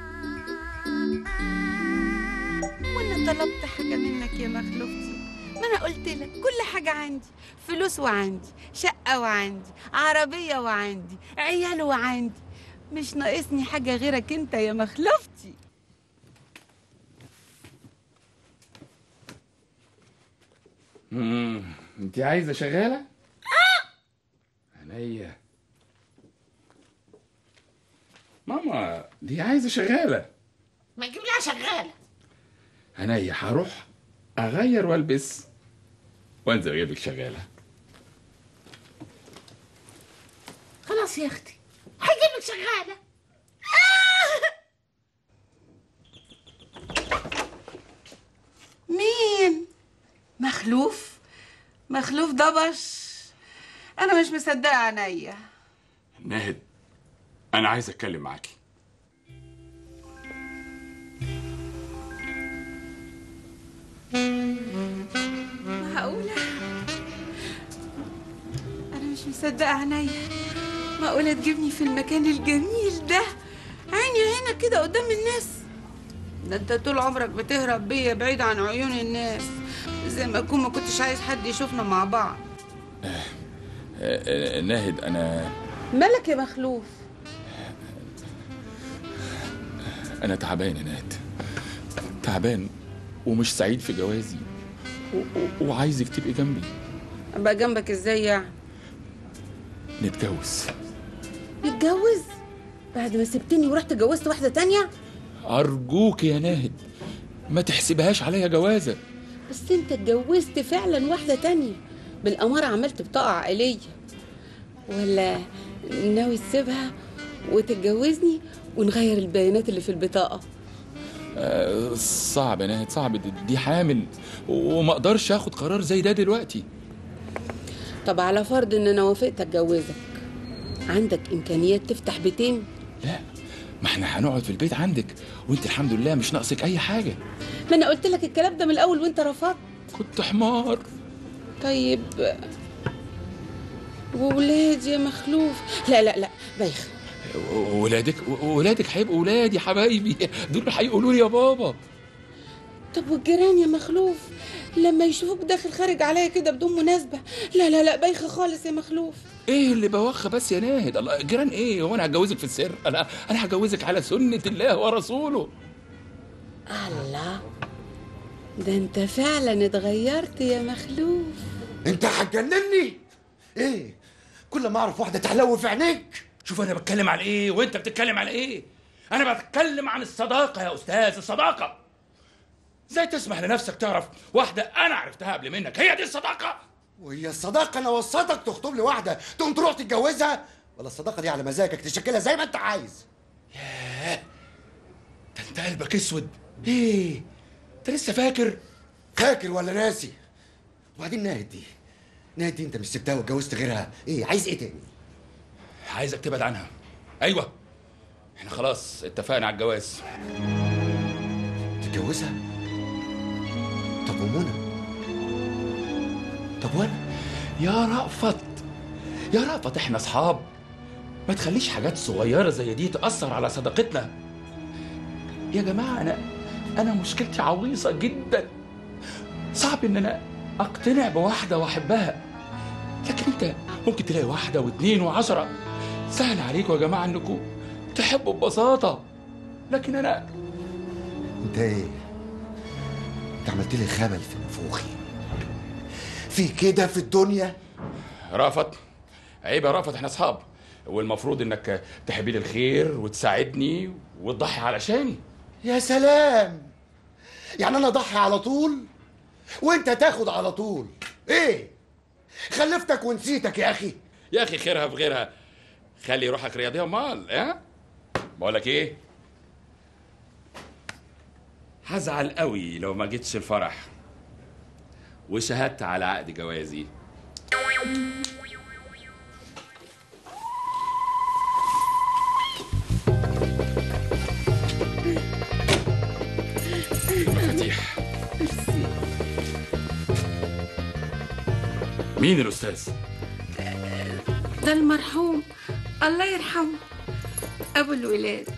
وانا طلبت حاجه منك يا مخلوقتي ما انا قلت لك كل حاجه عندي فلوس وعندي شقه وعندي عربيه وعندي عيال وعندي مش ناقصني حاجه غيرك انت يا مخلوقتي امم انت عايزه شغاله؟ عينيا ماما دي عايزه شغاله ما تجيب لها شغاله عينيا هروح اغير والبس وانزل اجيب لك شغاله خلاص يا اختي هجيب لك شغاله آه! مين مخلوف مخلوف دبش انا مش مصدقه عينيا ناهد انا عايز اتكلم معاكي معقولة أنا مش مصدقة عينيا معقولة تجيبني في المكان الجميل ده عيني عينك كده قدام الناس ده انت طول عمرك بتهرب بيا بعيد عن عيون الناس زي ما اكون ما كنتش عايز حد يشوفنا مع بعض آه، آه، ناهد انا مالك يا مخلوف انا تعبان يا ناهد تعبان ومش سعيد في جوازي و- و- وعايزك تبقي جنبي ابقى جنبك ازاي يعني نتجوز نتجوز بعد ما سبتني ورحت اتجوزت واحدة تانية ارجوك يا ناهد ما تحسبهاش عليا جوازه بس انت اتجوزت فعلا واحدة تانية بالأمارة عملت بطاقة عائلية ولا ناوي تسيبها وتتجوزني ونغير البيانات اللي في البطاقة آه، صعب يا ناهد صعب دي- دي حامل وما اقدرش اخد قرار زي ده دلوقتي طب على فرض ان انا وافقت اتجوزك عندك امكانيات تفتح بيتين لا ما احنا هنقعد في البيت عندك وانت الحمد لله مش ناقصك اي حاجه ما انا قلت لك الكلام ده من الاول وانت رفضت كنت حمار طيب وولادي يا مخلوف لا لا لا بايخ ولادك ولادك هيبقوا ولادي حبايبي دول هيقولوا لي يا بابا طب والجيران يا مخلوف لما يشوفوك داخل خارج عليا كده بدون مناسبة لا لا لا بايخة خالص يا مخلوف ايه اللي بوخ بس يا ناهد الله جيران ايه هو انا هتجوزك في السر انا انا هجوزك على سنه الله ورسوله الله ده انت فعلا اتغيرت يا مخلوف انت هتجنني ايه كل ما اعرف واحده تحلو في عينيك شوف انا بتكلم عن ايه وانت بتتكلم عن ايه انا بتكلم عن الصداقه يا استاذ الصداقه ازاي تسمح لنفسك تعرف واحده انا عرفتها قبل منك هي دي الصداقه وهي الصداقة أنا وسطك تخطب لي واحدة تقوم تروح تتجوزها ولا الصداقة دي على مزاجك تشكلها زي ما أنت عايز ده انت قلبك اسود ايه انت لسه فاكر فاكر ولا ناسي وبعدين ناهد دي ناهد دي أنت مش سبتها واتجوزت غيرها إيه عايز إيه تاني عايزك تبعد عنها ايوه احنا خلاص اتفقنا على الجواز تتجوزها طب ومنى طب وانا يا رأفت يا رأفت احنا اصحاب ما تخليش حاجات صغيرة زي دي تأثر على صداقتنا يا جماعة أنا أنا مشكلتي عويصة جدا صعب إن أنا أقتنع بواحدة وأحبها لكن أنت ممكن تلاقي واحدة واثنين وعشرة سهل عليكم يا جماعة إنكم تحبوا ببساطة لكن أنا أنت إيه أنت عملت لي خبل في نفوخي في كده في الدنيا رأفت عيب يا رأفت احنا اصحاب والمفروض انك تحبي لي الخير وتساعدني وتضحي علشاني يا سلام يعني انا اضحي على طول وانت تاخد على طول ايه خلفتك ونسيتك يا اخي يا اخي خيرها في غيرها خلي روحك رياضيه امال ها بقول لك ايه هزعل قوي لو ما جيتش الفرح وشهدت على عقد جوازي المفاتيح مين الاستاذ ده المرحوم الله يرحمه ابو الولاد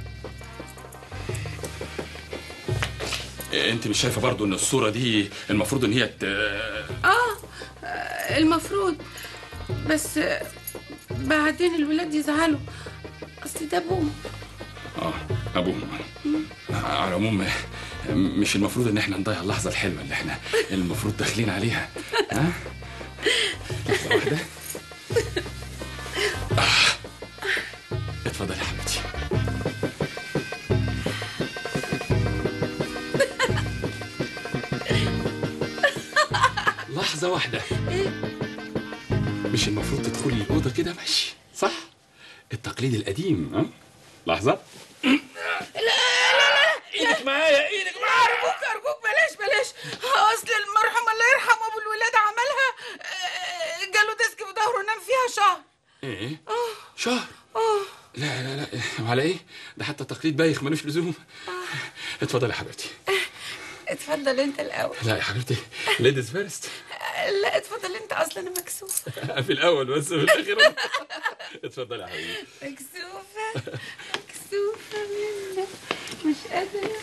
انت مش شايفه برضو ان الصوره دي المفروض ان هي ت... اه المفروض بس بعدين الولاد يزعلوا اصل ده ابوهم اه ابوهم على العموم مش المفروض ان احنا نضيع اللحظه الحلوه اللي احنا المفروض داخلين عليها ها لحظه واحده آه. اتفضلي يا حبيبتي لحظه واحده مش المفروض تدخلي الاوضه كده ماشي صح التقليد القديم ها لحظه لا لا لا ايدك معايا ايدك معايا ارجوك ارجوك بلاش بلاش اصل المرحوم الله يرحمه ابو الولاد عملها آه، جاله ديسك في ظهره نام فيها شهر ايه اه شهر اه لا لا لا وعلى ايه ده حتى تقليد بايخ ملوش لزوم اتفضلي يا حبيبتي اتفضل انت الاول لا يا حبيبتي ليديز فيرست لا اتفضل انت اصلا انا مكسوفه في الاول بس في الاخر اتفضلي يا حبيبي مكسوفه مكسوفه منك مش قادره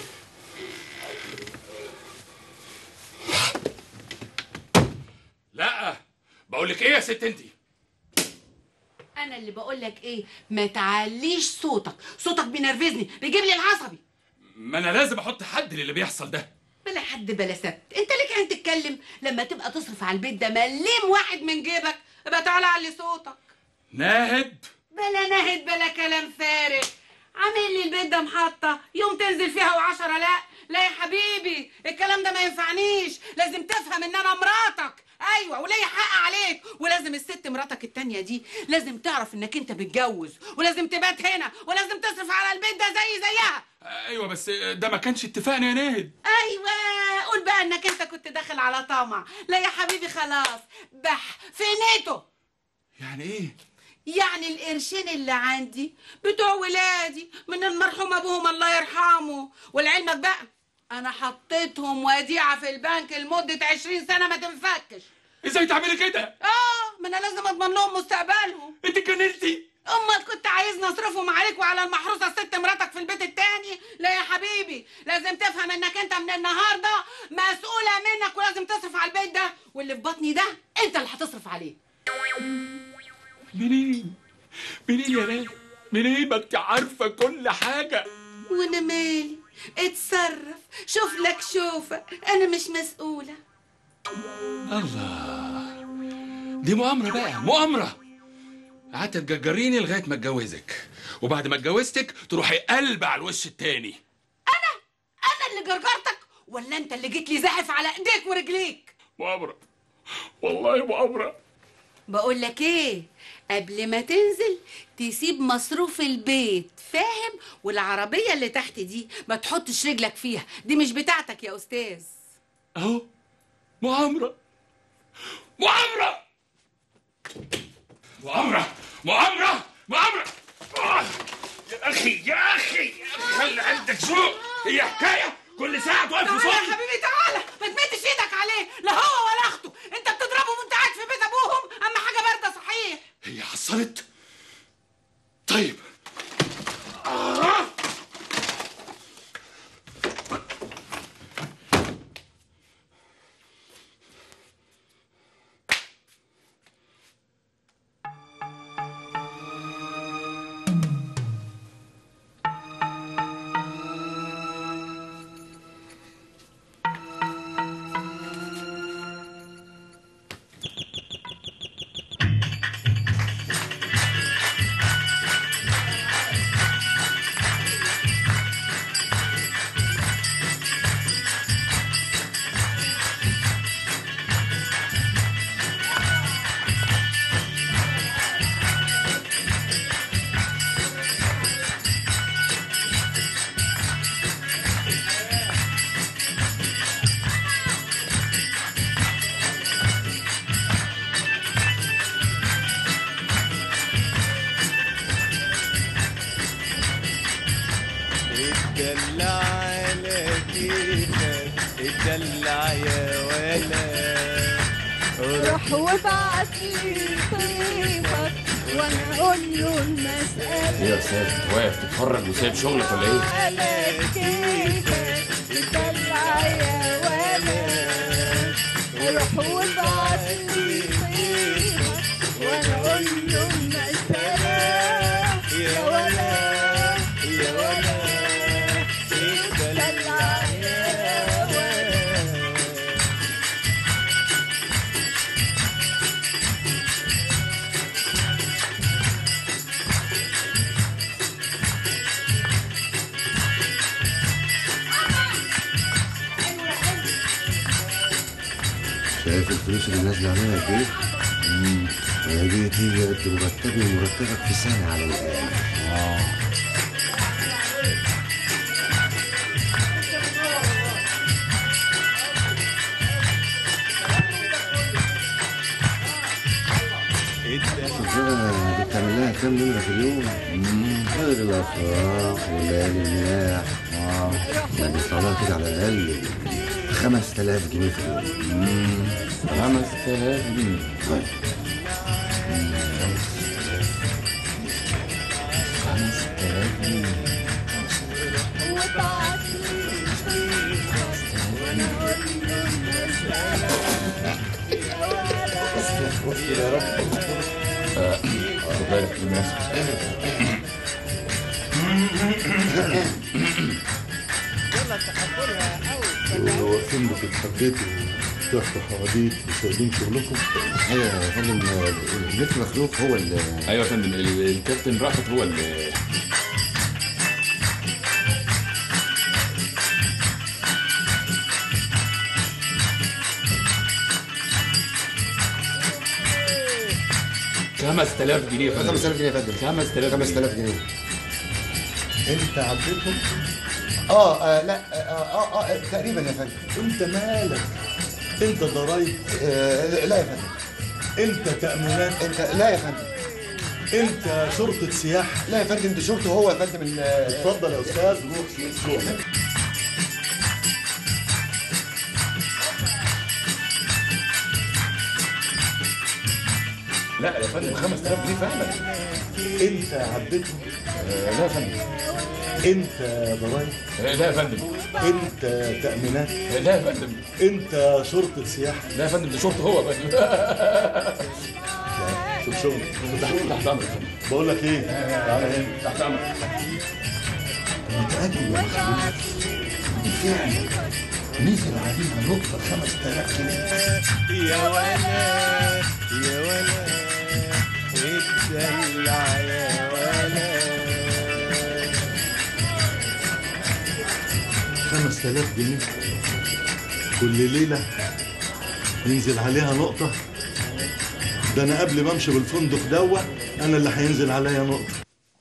لا بقول لك ايه يا ست انت انا اللي بقول لك ايه ما تعليش صوتك صوتك بينرفزني بيجيب لي العصبي ما انا لازم احط حد للي بيحصل ده بلا حد بلا ست انت ليك عين تتكلم لما تبقى تصرف على البيت ده مليم واحد من جيبك يبقى تعالى علي صوتك ناهد بلا نهد بلا كلام فارغ عامل لي البيت ده محطة يوم تنزل فيها وعشرة لا لا يا حبيبي الكلام ده ما ينفعنيش لازم تفهم ان انا مراتك ايوه وليا حق عليك ولازم الست مراتك التانية دي لازم تعرف انك انت بتجوز ولازم تبات هنا ولازم تصرف على البيت ده زي زيها ايوه بس ده ما كانش اتفاقنا يا ناهد ايوه قول بقى انك انت كنت داخل على طمع لا يا حبيبي خلاص بح في نيته يعني ايه يعني القرشين اللي عندي بتوع ولادي من المرحوم ابوهم الله يرحمه ولعلمك بقى انا حطيتهم وديعه في البنك لمده 20 سنه ما تنفكش ازاي تعملي كده اه ما انا لازم اضمن لهم مستقبلهم انت اتجننتي امال كنت عايزني اصرفهم عليك وعلى المحروسه الست مراتك في البيت التاني لا يا حبيبي لازم تفهم انك انت من النهارده مسؤوله منك ولازم تصرف على البيت ده واللي في بطني ده انت اللي هتصرف عليه منين منين يا ناهد منين ما انت عارفه كل حاجه وانا مالي اتصرف شوف لك شوفه انا مش مسؤوله الله دي مؤامره بقى مؤامره قعدت تججريني لغايه ما اتجوزك وبعد ما اتجوزتك تروحي قلب على الوش التاني انا اللي جرجرتك ولا انت اللي جيت لي زاحف على ايديك ورجليك مؤامره والله مؤامره بقول لك ايه قبل ما تنزل تسيب مصروف البيت فاهم والعربية اللي تحت دي ما تحطش رجلك فيها دي مش بتاعتك يا أستاذ اهو مؤامره مؤامره مؤامره مؤامره مؤامره آه، يا اخي يا اخي يا اخي خلي عندك ذوق هي حكايه كل ساعه تقف في تعالى يا صوتي حبيبي تعالى ما تمدش ايدك عليه لا هو ولا اخته انت بتضربهم وانت قاعد في بيت ابوهم اما حاجه بارده صحيح هي حصلت طيب آه. اتدلع على كيفك اتدلع يا ولد روح وابعت لي طيبك وانا اقول له المسألة ايه يا استاذ انت واقف تتفرج وسايب شغلك ولا ايه؟ على كيفك اتدلع يا ولد روح وابعت لي طيبك وانا اقول له المسألة يا ولد يا ولد اتدلع يا ولد شايف الفلوس اللي نازله عليها قد ايه؟ امم هي دي هي قد مرتبي ومرتبك في سنه على الاقل اه شوف بقى بتعمل لها كام نمره في اليوم؟ غير الافراح والليالي الملاح اه يعني بيطلع لها كده على الاقل 5000 جنيه في اليوم 5000 جنيه طيب 5000 جنيه وابعت لي طيبك وانا اقول له المسألة استر يا رب خد بالك من نفسك واقفين بتتحدثوا وتحكوا حواديت وسايبين شغلكم ايوه يا فندم المتر مخلوق هو اللي ايوه يا فندم ال- الكابتن رأفت هو اللي خمس تلاف جنيه يا فندم 5000 جنيه يا فندم خمس تلاف 5000 جنيه انت عديتهم اه آه، لا آه آه, اه تقريبا يا فندم انت مالك انت ضرايب آه لا يا فندم انت تأمينات انت لا يا فندم انت شرطة سياحة لا يا فندم دي شرطه هو يا فندم ال- اتفضل يا استاذ روح شوف شغلك لا يا فندم 5000 جنيه فعلا انت عديتهم آه، لا يا فندم انت ضرايب آه، لا يا فندم انت تأمينات آه، لا يا فندم انت شرطة سياحة لا يا فندم دي شرطه هو يا فندم شوف شغلك تحت تحت امرك يا فندم بقول لك ايه تعالى هنا تحت امرك متأكد يا مخلوق بالفعل نزل عليها نقطة 5000 جنيه يا ولد يا ولد اتدلع يا ولد 5000 جنيه كل ليلة ينزل عليها نقطة ده أنا قبل ما أمشي بالفندق دوا أنا اللي هينزل عليا نقطة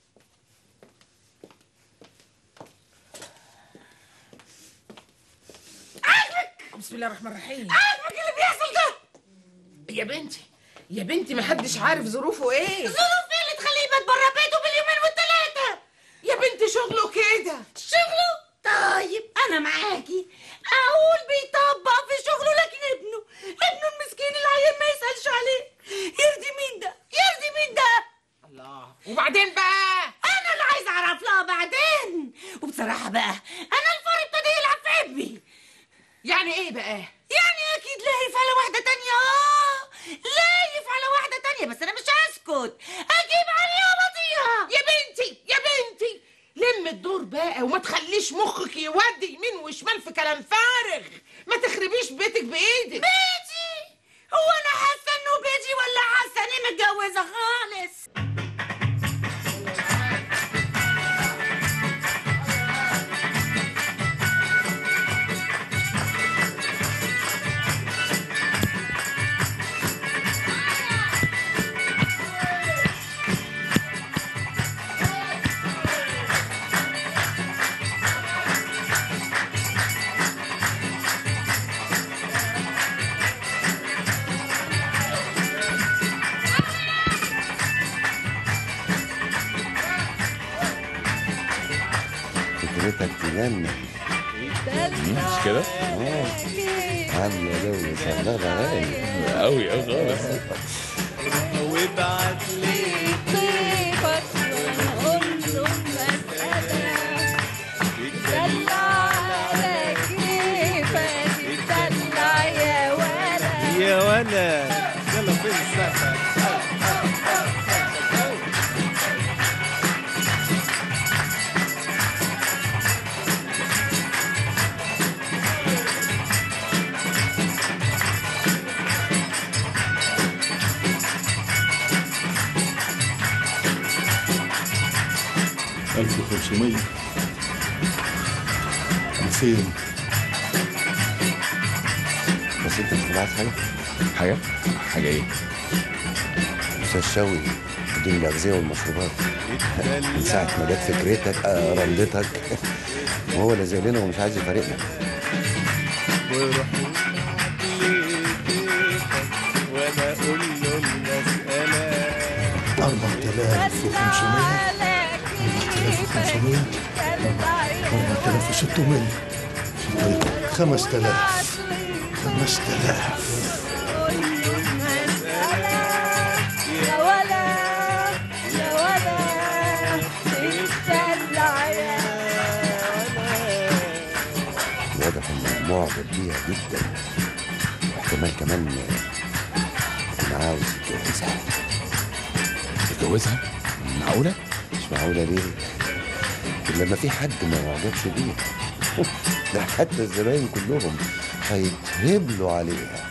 بسم الله الرحمن الرحيم عاجبك اللي بيحصل ده يا بنتي يا بنتي ما حدش عارف ظروفه ايه ظروف ايه اللي تخليه يبات بره بيته باليومين والتلاتة يا بنتي شغله كده شغله طيب انا معاكي اقول بيطبق في شغله لكن ابنه ابنه المسكين العيان ما يسالش عليه يرضي مين ده يرضي مين ده الله وبعدين بقى انا اللي عايزه اعرف لها بعدين وبصراحه بقى انا الفار ابتدى يلعب في عبي يعني ايه بقى يعني اكيد لايف على واحده تانية اه لايف على واحده تانية بس انا مش هسكت اجيب عليها وبطيها يا بنتي يا بنتي لم الدور بقى وما تخليش مخك يودي يمين وشمال في كلام فارغ ما تخربيش بيتك بايدك بيتي هو انا حاسه انه بيتي ولا حاسه اني متجوزه خالص فكرتك تجنن مش كده؟ اه عامله جو شغال اغاني قوي قوي خالص وابعت لي طيبك ونقول له مسألة دلع على كيفك دلع يا ولد يا ولد يلا فين السقف ألف وخمسمية ألفين بس انت مش عايز حاجه حاجه حاجه ايه استاذ شوقي دي الاغذيه والمشروبات من ساعه ما جت فكرتك آه رندتك وهو لا زي لنا ومش عايز يفارقنا وروح وانا اقول له المسألة 4500 4500 4600 طيب 5000 5000 يا ولد يا ولد اتدلع يا واضح انه معجب بيها جدا واحتمال كمان يكون عاوز يتجوزها يتجوزها معقوله مش معقوله ليه إلا لما في حد ما معجبش بيها ده حتى الزباين كلهم هيتهبلوا عليها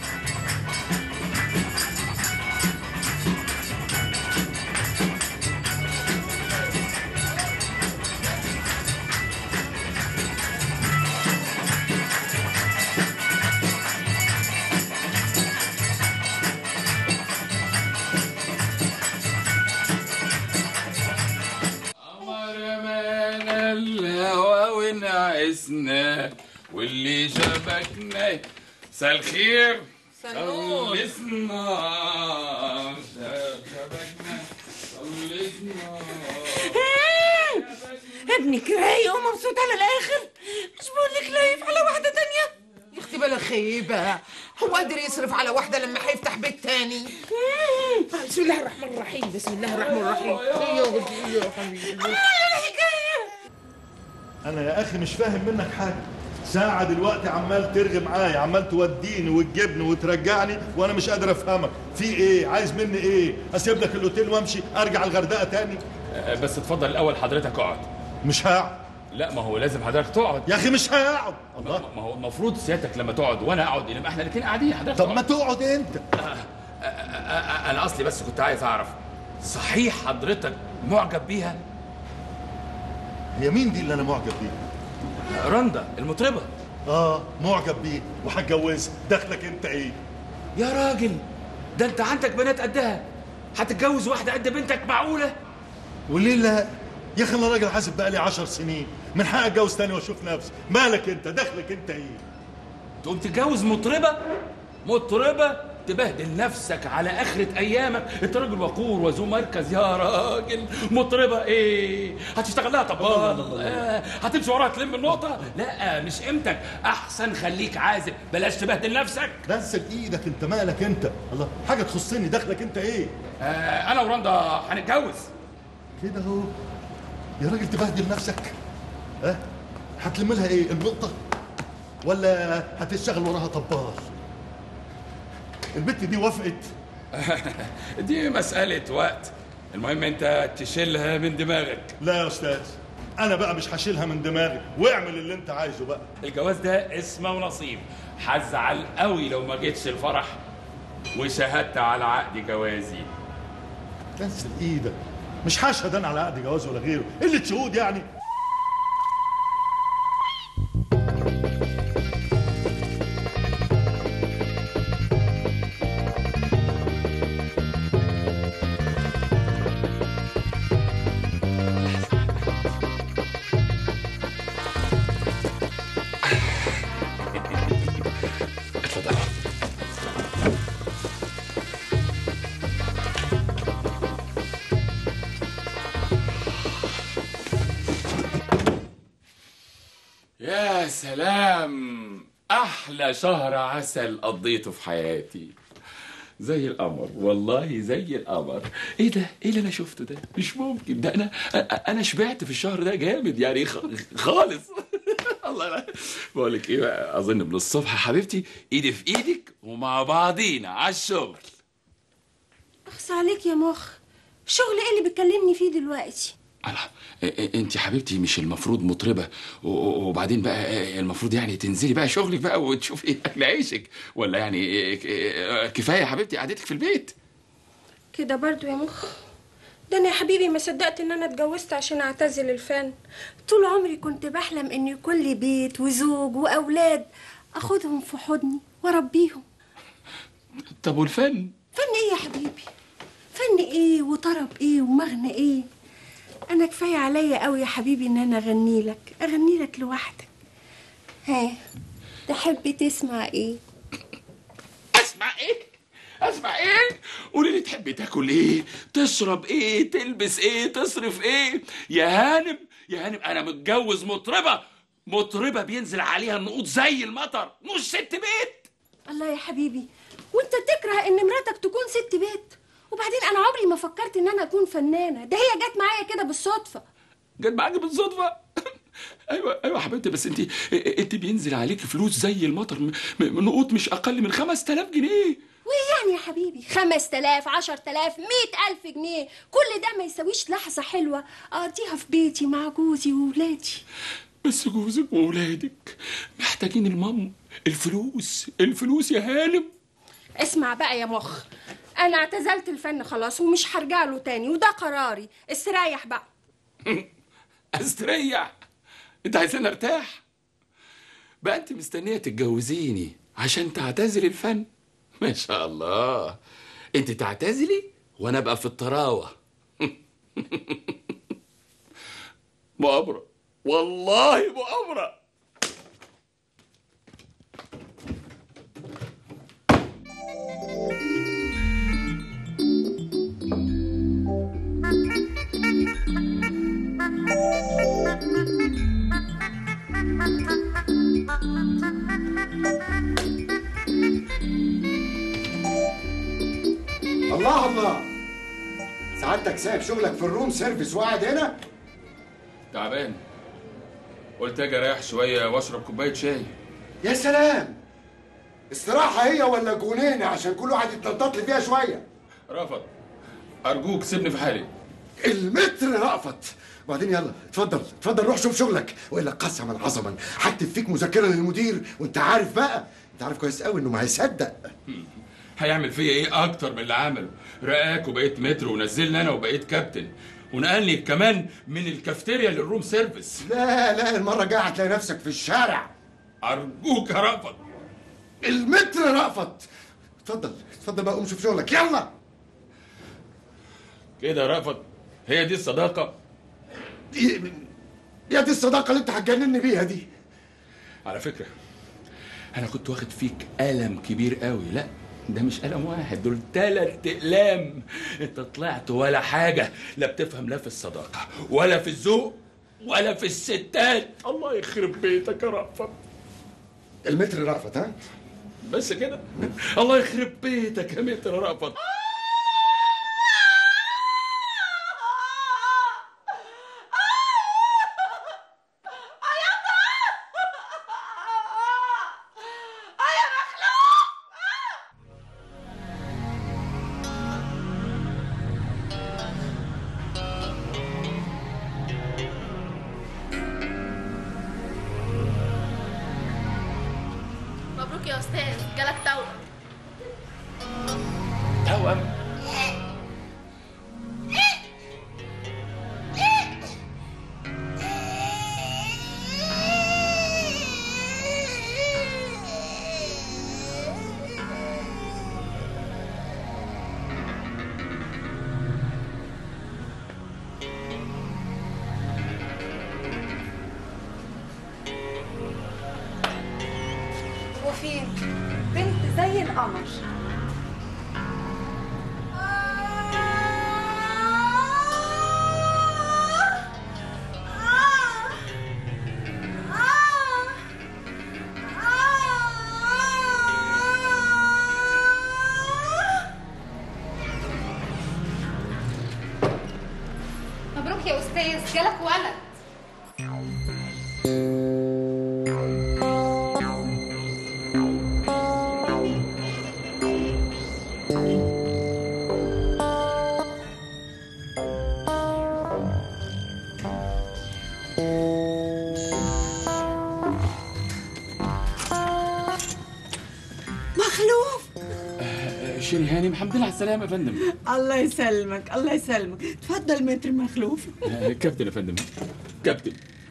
رمانا الهوى ونعسنا واللي شبكنا مساء الخير سنون. خلصنا شبكنا خلصنا ابنك رايق ومبسوط على الاخر مش بقول لك لايف على واحده تانية يا اختي بلا خيبه هو قادر يصرف على واحده لما هيفتح بيت تاني بسم الله الرحمن الرحيم بسم الله الرحمن الرحيم ايه يا ودي يا حبيبي أنا يا أخي مش فاهم منك حاجة ساعة دلوقتي عمال ترغي معايا عمال توديني وتجيبني وترجعني وأنا مش قادر أفهمك في إيه عايز مني إيه أسيب لك الأوتيل وأمشي أرجع الغردقة تاني آه، بس اتفضل الاول حضرتك اقعد مش هقعد لا ما هو لازم حضرتك تقعد يا أخي مش هقعد الله ما هو المفروض سيادتك لما تقعد وانا اقعد نبقى احنا الاثنين قاعدين حضرتك طب ما تقعد أنت انا اصلي بس كنت عايز اعرف صحيح حضرتك معجب بيها هي مين دي اللي انا معجب بيها رندا المطربه اه معجب بيه وهتجوزها دخلك انت ايه يا راجل ده انت عندك بنات قدها هتتجوز واحده قد بنتك معقوله وليه لا يا اخي انا راجل حاسب بقالي عشر سنين من حق اتجوز تاني واشوف نفسي مالك انت دخلك انت ايه تقوم تتجوز مطربه مطربه تبهدل نفسك على آخرة أيامك أنت راجل وقور وذو مركز يا راجل مطربة إيه هتشتغل لها طبال آه. هتمشي وراها تلم النقطة لا مش قيمتك أحسن خليك عازب بلاش تبهدل نفسك نزل ايدك انت مالك انت الله حاجه تخصني دخلك انت ايه آه أنا ورندا هنتجوز كده اهو يا راجل تبهدل نفسك ها هتلم لها ايه النقطه ولا هتشتغل وراها طبال البت دي وافقت دي مسألة وقت المهم أنت تشيلها من دماغك لا يا استاذ انا بقى مش هشيلها من دماغي واعمل اللي انت عايزه بقى الجواز ده اسمه ونصيب هزعل قوي لو ما جيتش الفرح وشهدت على عقد جوازي نزل ايدك مش هشهد انا على عقد جواز ولا غيره قله شهود يعني اتفضل يا سلام احلى شهر عسل قضيته في حياتي زي القمر والله زي القمر ايه ده ايه اللي انا شفته ده مش ممكن ده انا انا شبعت في الشهر ده جامد يعني خ- خالص الله لا بقول لك ايه بقى اظن من الصبح يا حبيبتي ايدي في ايدك ومع بعضينا على الشغل اخص عليك يا مخ شغل ايه اللي بتكلمني فيه دلوقتي انت حبيبتي مش المفروض مطربه و- و- وبعدين بقى إيه المفروض يعني تنزلي بقى شغلك بقى وتشوفي اكل عيشك ولا يعني إيه- إيه- كفايه يا حبيبتي قعدتك في البيت كده برضو يا مخ ده انا يا حبيبي ما صدقت ان انا اتجوزت عشان اعتزل الفن طول عمري كنت بحلم ان يكون لي بيت وزوج واولاد اخدهم في حضني واربيهم طب والفن فن ايه يا حبيبي فن ايه وطرب ايه ومغنى ايه انا كفايه عليا قوي يا حبيبي ان انا اغني لك اغني لك لوحدك ها تحب تسمع ايه اسمع ايه اسمع ايه قولي لي تحبي تاكل ايه تشرب ايه تلبس ايه تصرف ايه يا هانم يا هانم انا متجوز مطربه مطربه بينزل عليها النقود زي المطر مش ست بيت الله يا حبيبي وانت تكره ان مراتك تكون ست بيت وبعدين انا عمري ما فكرت ان انا اكون فنانه ده هي جت معايا كده بالصدفه جت معاكي بالصدفه ايوه ايوه يا حبيبتي بس انت انت بينزل عليكي فلوس زي المطر م- م- نقود مش اقل من 5000 جنيه وايه يعني يا حبيبي خمس تلاف عشر تلاف مئة ألف جنيه كل ده ما يساويش لحظة حلوة أقضيها في بيتي مع جوزي وولادي بس جوزك وولادك محتاجين المام الفلوس الفلوس يا هانم اسمع بقى يا مخ أنا اعتزلت الفن خلاص ومش هرجع له تاني وده قراري استريح بقى استريح انت عايزاني ارتاح بقى انت مستنيه تتجوزيني عشان تعتزلي الفن ما شاء الله انت تعتزلي وانا ابقى في الطراوه مؤامره والله مؤامره الله الله سعادتك سايب شغلك في الروم سيرفيس وقاعد هنا تعبان قلت اجي اريح شويه واشرب كوبايه شاي يا سلام استراحة هي ولا جنينة عشان كل واحد يتنطط لي فيها شوية رافض ارجوك سيبني في حالي المتر رأفت بعدين يلا اتفضل اتفضل روح شوف شغلك والا قسما عظما هكتب فيك مذكره للمدير وانت عارف بقى انت عارف كويس قوي انه ما هيصدق هيعمل فيا ايه اكتر من اللي عمله رقاك وبقيت متر ونزلني انا وبقيت كابتن ونقلني كمان من الكافتيريا للروم سيرفيس لا لا المره الجايه هتلاقي نفسك في الشارع ارجوك يا رأفت المتر رأفت اتفضل اتفضل بقى قوم شوف شغلك يلا كده يا رأفت هي دي الصداقه دي يا دي الصداقه اللي انت هتجنني بيها دي على فكره انا كنت واخد فيك قلم كبير قوي لا ده مش قلم واحد دول تلات اقلام انت طلعت ولا حاجه لا بتفهم لا في الصداقه ولا في الذوق ولا في الستات الله يخرب بيتك يا رأفت المتر رأفت ها بس كده الله يخرب بيتك يا متر رأفت مبروك يا استاذ جالك توأم توأم وفين بنت زي القمر مبروك يا استاذ جالك ولد مخلوف شيري هانم الحمد لله على السلامه يا فندم الله يسلمك الله يسلمك تفضل متر مخلوف آه، كابتن يا فندم كابتن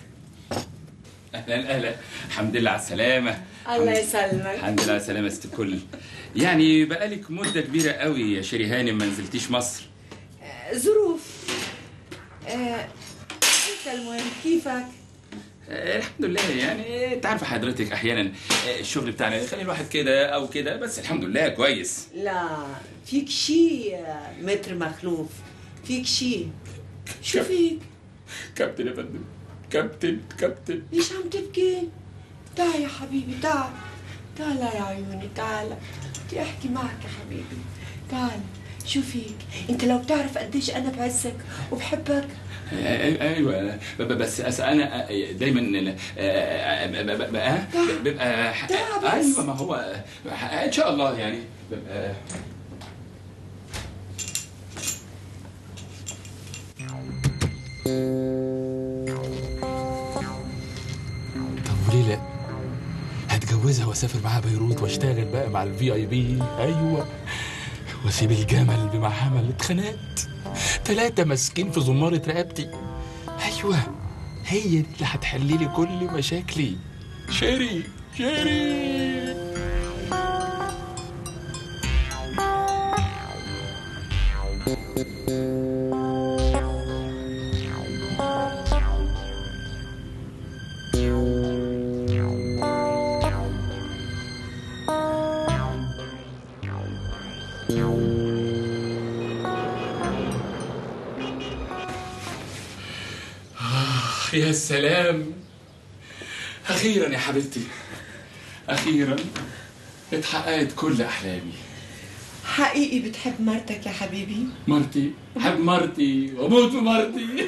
اهلا اهلا الحمد لله على السلامه الله يسلمك الحمد لله على السلامه يا ست الكل يعني بقالك مده كبيره قوي يا شيري هانم ما نزلتيش مصر ظروف آه، انت المهم كيفك آه، الحمد لله يعني انت عارفه حضرتك احيانا آه، الشغل بتاعنا يخلي الواحد كده او كده بس الحمد لله كويس لا فيك شي يا متر مخلوف فيك شي شو فيك كابتن يا فندم كابتن كابتن ليش عم تبكي تعال يا حبيبي تعال تعال يا عيوني تعال بدي احكي معك يا حبيبي تعال شو فيك انت لو بتعرف قديش انا بعزك وبحبك آه، ايوه ب- ب- بس أس- انا آه، دايما آه، آه، ب- ب- ب- آه، بيبقى ايوه ما هو آه، ان شاء الله يعني ببقى طب وليه لا؟ هتجوزها واسافر معاها بيروت واشتغل بقى مع الفي اي بي ايوه واسيب الجمل بما حمل اتخنقت تلاتة ماسكين في زمارة رقبتي ايوه هي دي اللي هتحلي لي كل مشاكلي شيري شيري آه يا سلام أخيرا يا حبيبتي أخيرا اتحققت كل أحلامي حقيقي بتحب مرتك يا حبيبي مرتي حب مرتي واموت في مرتي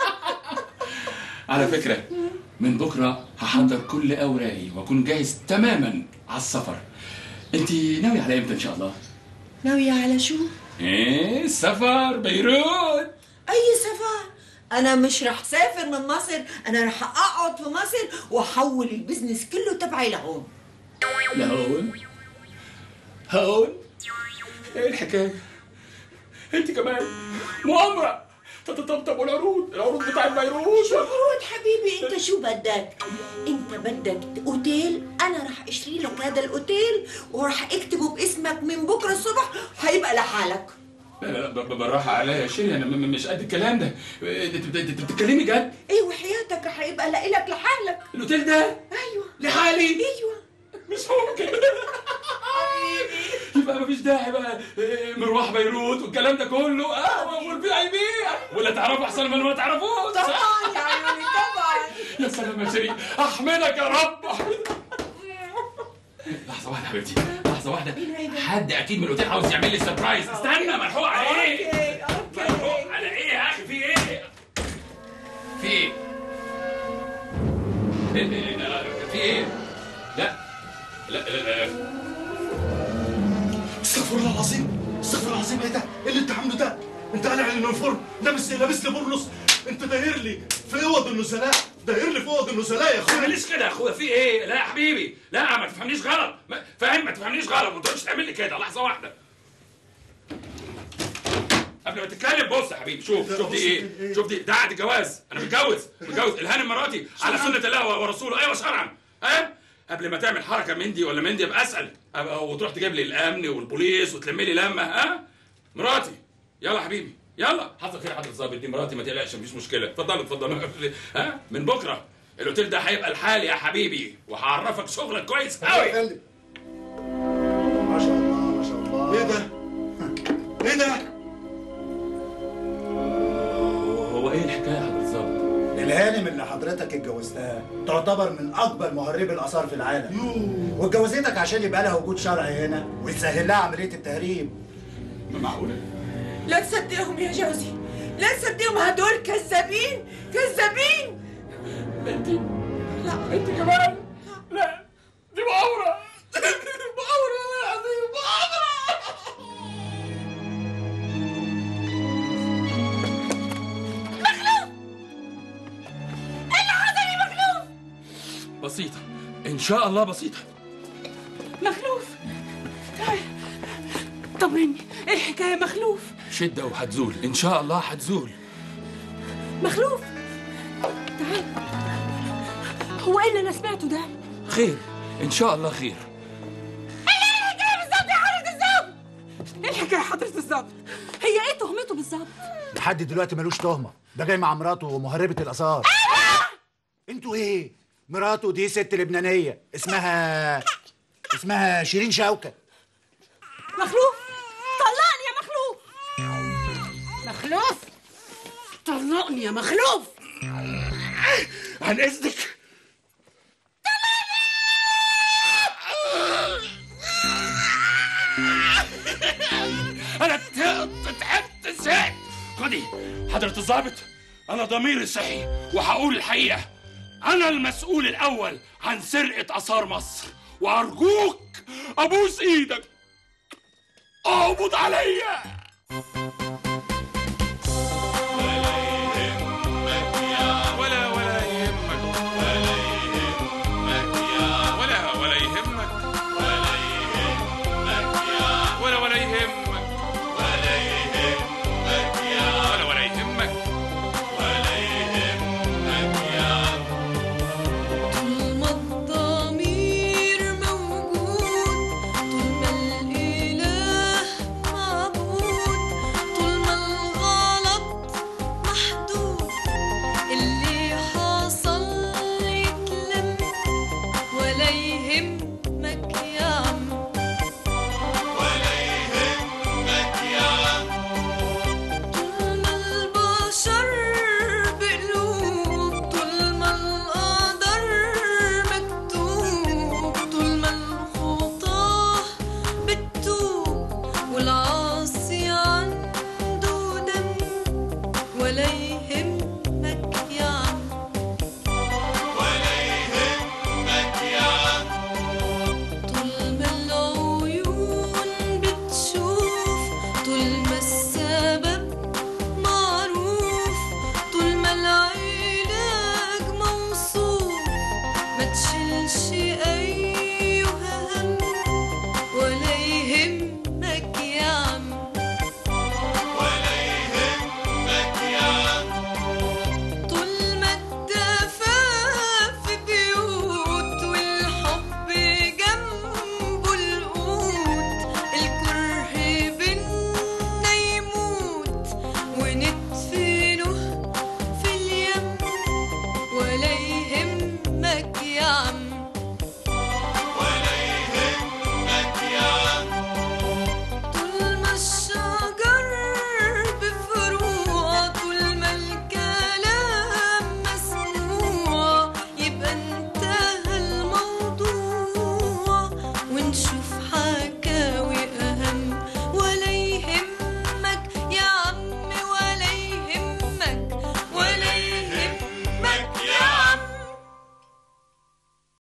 على فكرة من بكرة هحضر كل أوراقي وأكون جاهز تماما على السفر أنت ناوية على إمتى إن شاء الله؟ ناوية على شو؟ إيه السفر بيروت أي سفر؟ أنا مش رح سافر من مصر، أنا رح أقعد في مصر وأحول البزنس كله تبعي لهون. لهون هون ايه الحكايه انت كمان مؤامره تتطبطب العروض العروض بتاع الفيروس شهود حبيبي انت شو بدك انت بدك اوتيل انا رح اشتري لك هذا الاوتيل وراح اكتبه باسمك من بكره الصبح هيبقى لحالك لا لا لا ب- ب- بالراحه عليا يا شيري انا م- م- مش قد الكلام ده انت بت- انت بتتكلمي جد ايه وحياتك رح يبقى لك لحالك الاوتيل ده ايوه لحالي ايوه مش ممكن يبقى مفيش داعي بقى إيه، مروح بيروت والكلام ده كله اه والبي اي بي ولا تعرفوا احسن من ما تعرفوش طبعا يا عيوني طبعا يا سلام يا شيري احمدك يا رب أحمدك. لحظه واحده حبيبتي لحظه واحده حد اكيد من الاوتيل عاوز يعمل لي سربرايز استنى ملحوق على ايه ملحوق على ايه يا اخي في ايه في ايه إيه، إيه، لا، في ايه لا لا لا, لا. استغفر الله العظيم استغفر الله العظيم ايه ده؟ ايه اللي انت عامله ده؟ انت قالع لي اليونيفورم لابس لابس لي بورنوس انت داير لي في اوض النزلاء داير لي في اوض النزلاء يا ما اخويا تعمليش كده يا اخويا في ايه لا يا حبيبي لا ما تفهمنيش غلط ما- فاهم ما تفهمنيش غلط ما تقعدش تعمل لي كده لحظه واحده قبل ما تتكلم بص يا حبيبي شوف شوف دي ايه شوف دي ده عقد جواز انا متجوز متجوز الهانم مراتي على سنه الله ورسوله ايوه شرعا ايوه قبل ما تعمل حركه من دي ولا من دي ابقى اسال أبقى- وتروح تجيب لي الامن والبوليس وتلم لي لمه ها مراتي يلا حبيبي يلا حصل خير حضرتك الظابط دي مراتي ما تقلقش مفيش مشكله اتفضل اتفضل ها من بكره الاوتيل ده هيبقى الحالي يا حبيبي وهعرفك شغلك كويس قوي ما شاء الله ما شاء الله ايه ده؟ ايه ده؟ هو ايه الحكايه يا حضرتك الظابط الهانم اللي حضرتك اتجوزتها تعتبر من اكبر مهربي الاثار في العالم واتجوزتك عشان يبقى لها وجود شرعي هنا ويسهل لها عمليه التهريب معقوله لا تصدقهم يا جوزي لا تصدقهم هدول كذابين كذابين انت لا انت كمان لا دي مؤامره مؤامره والله العظيم مؤامره مخلوف ايه اللي حصل يا مخلوف بسيطه ان شاء الله بسيطه مخلوف طمني ايه الحكايه مخلوف شده وهتزول ان شاء الله هتزول مخلوف تعال هو ايه اللي انا سمعته ده خير ان شاء الله خير ايه الحكايه بالظبط يا حضره الظابط ايه الحكايه يا حضره الظابط هي ايه تهمته بالظبط لحد دلوقتي ملوش تهمه ده جاي مع مراته مهربه الاثار انتوا ايه مراته دي ست لبنانيه اسمها اسمها شيرين شوكه مخلوف طلقني يا مخلوف مخلوف طلقني يا مخلوف عن اذنك انا تعبت تعبت زهقت خدي حضرة الضابط انا ضميري صحي وهقول الحقيقة انا المسؤول الاول عن سرقة اثار مصر وارجوك ابوس ايدك اقبض عليا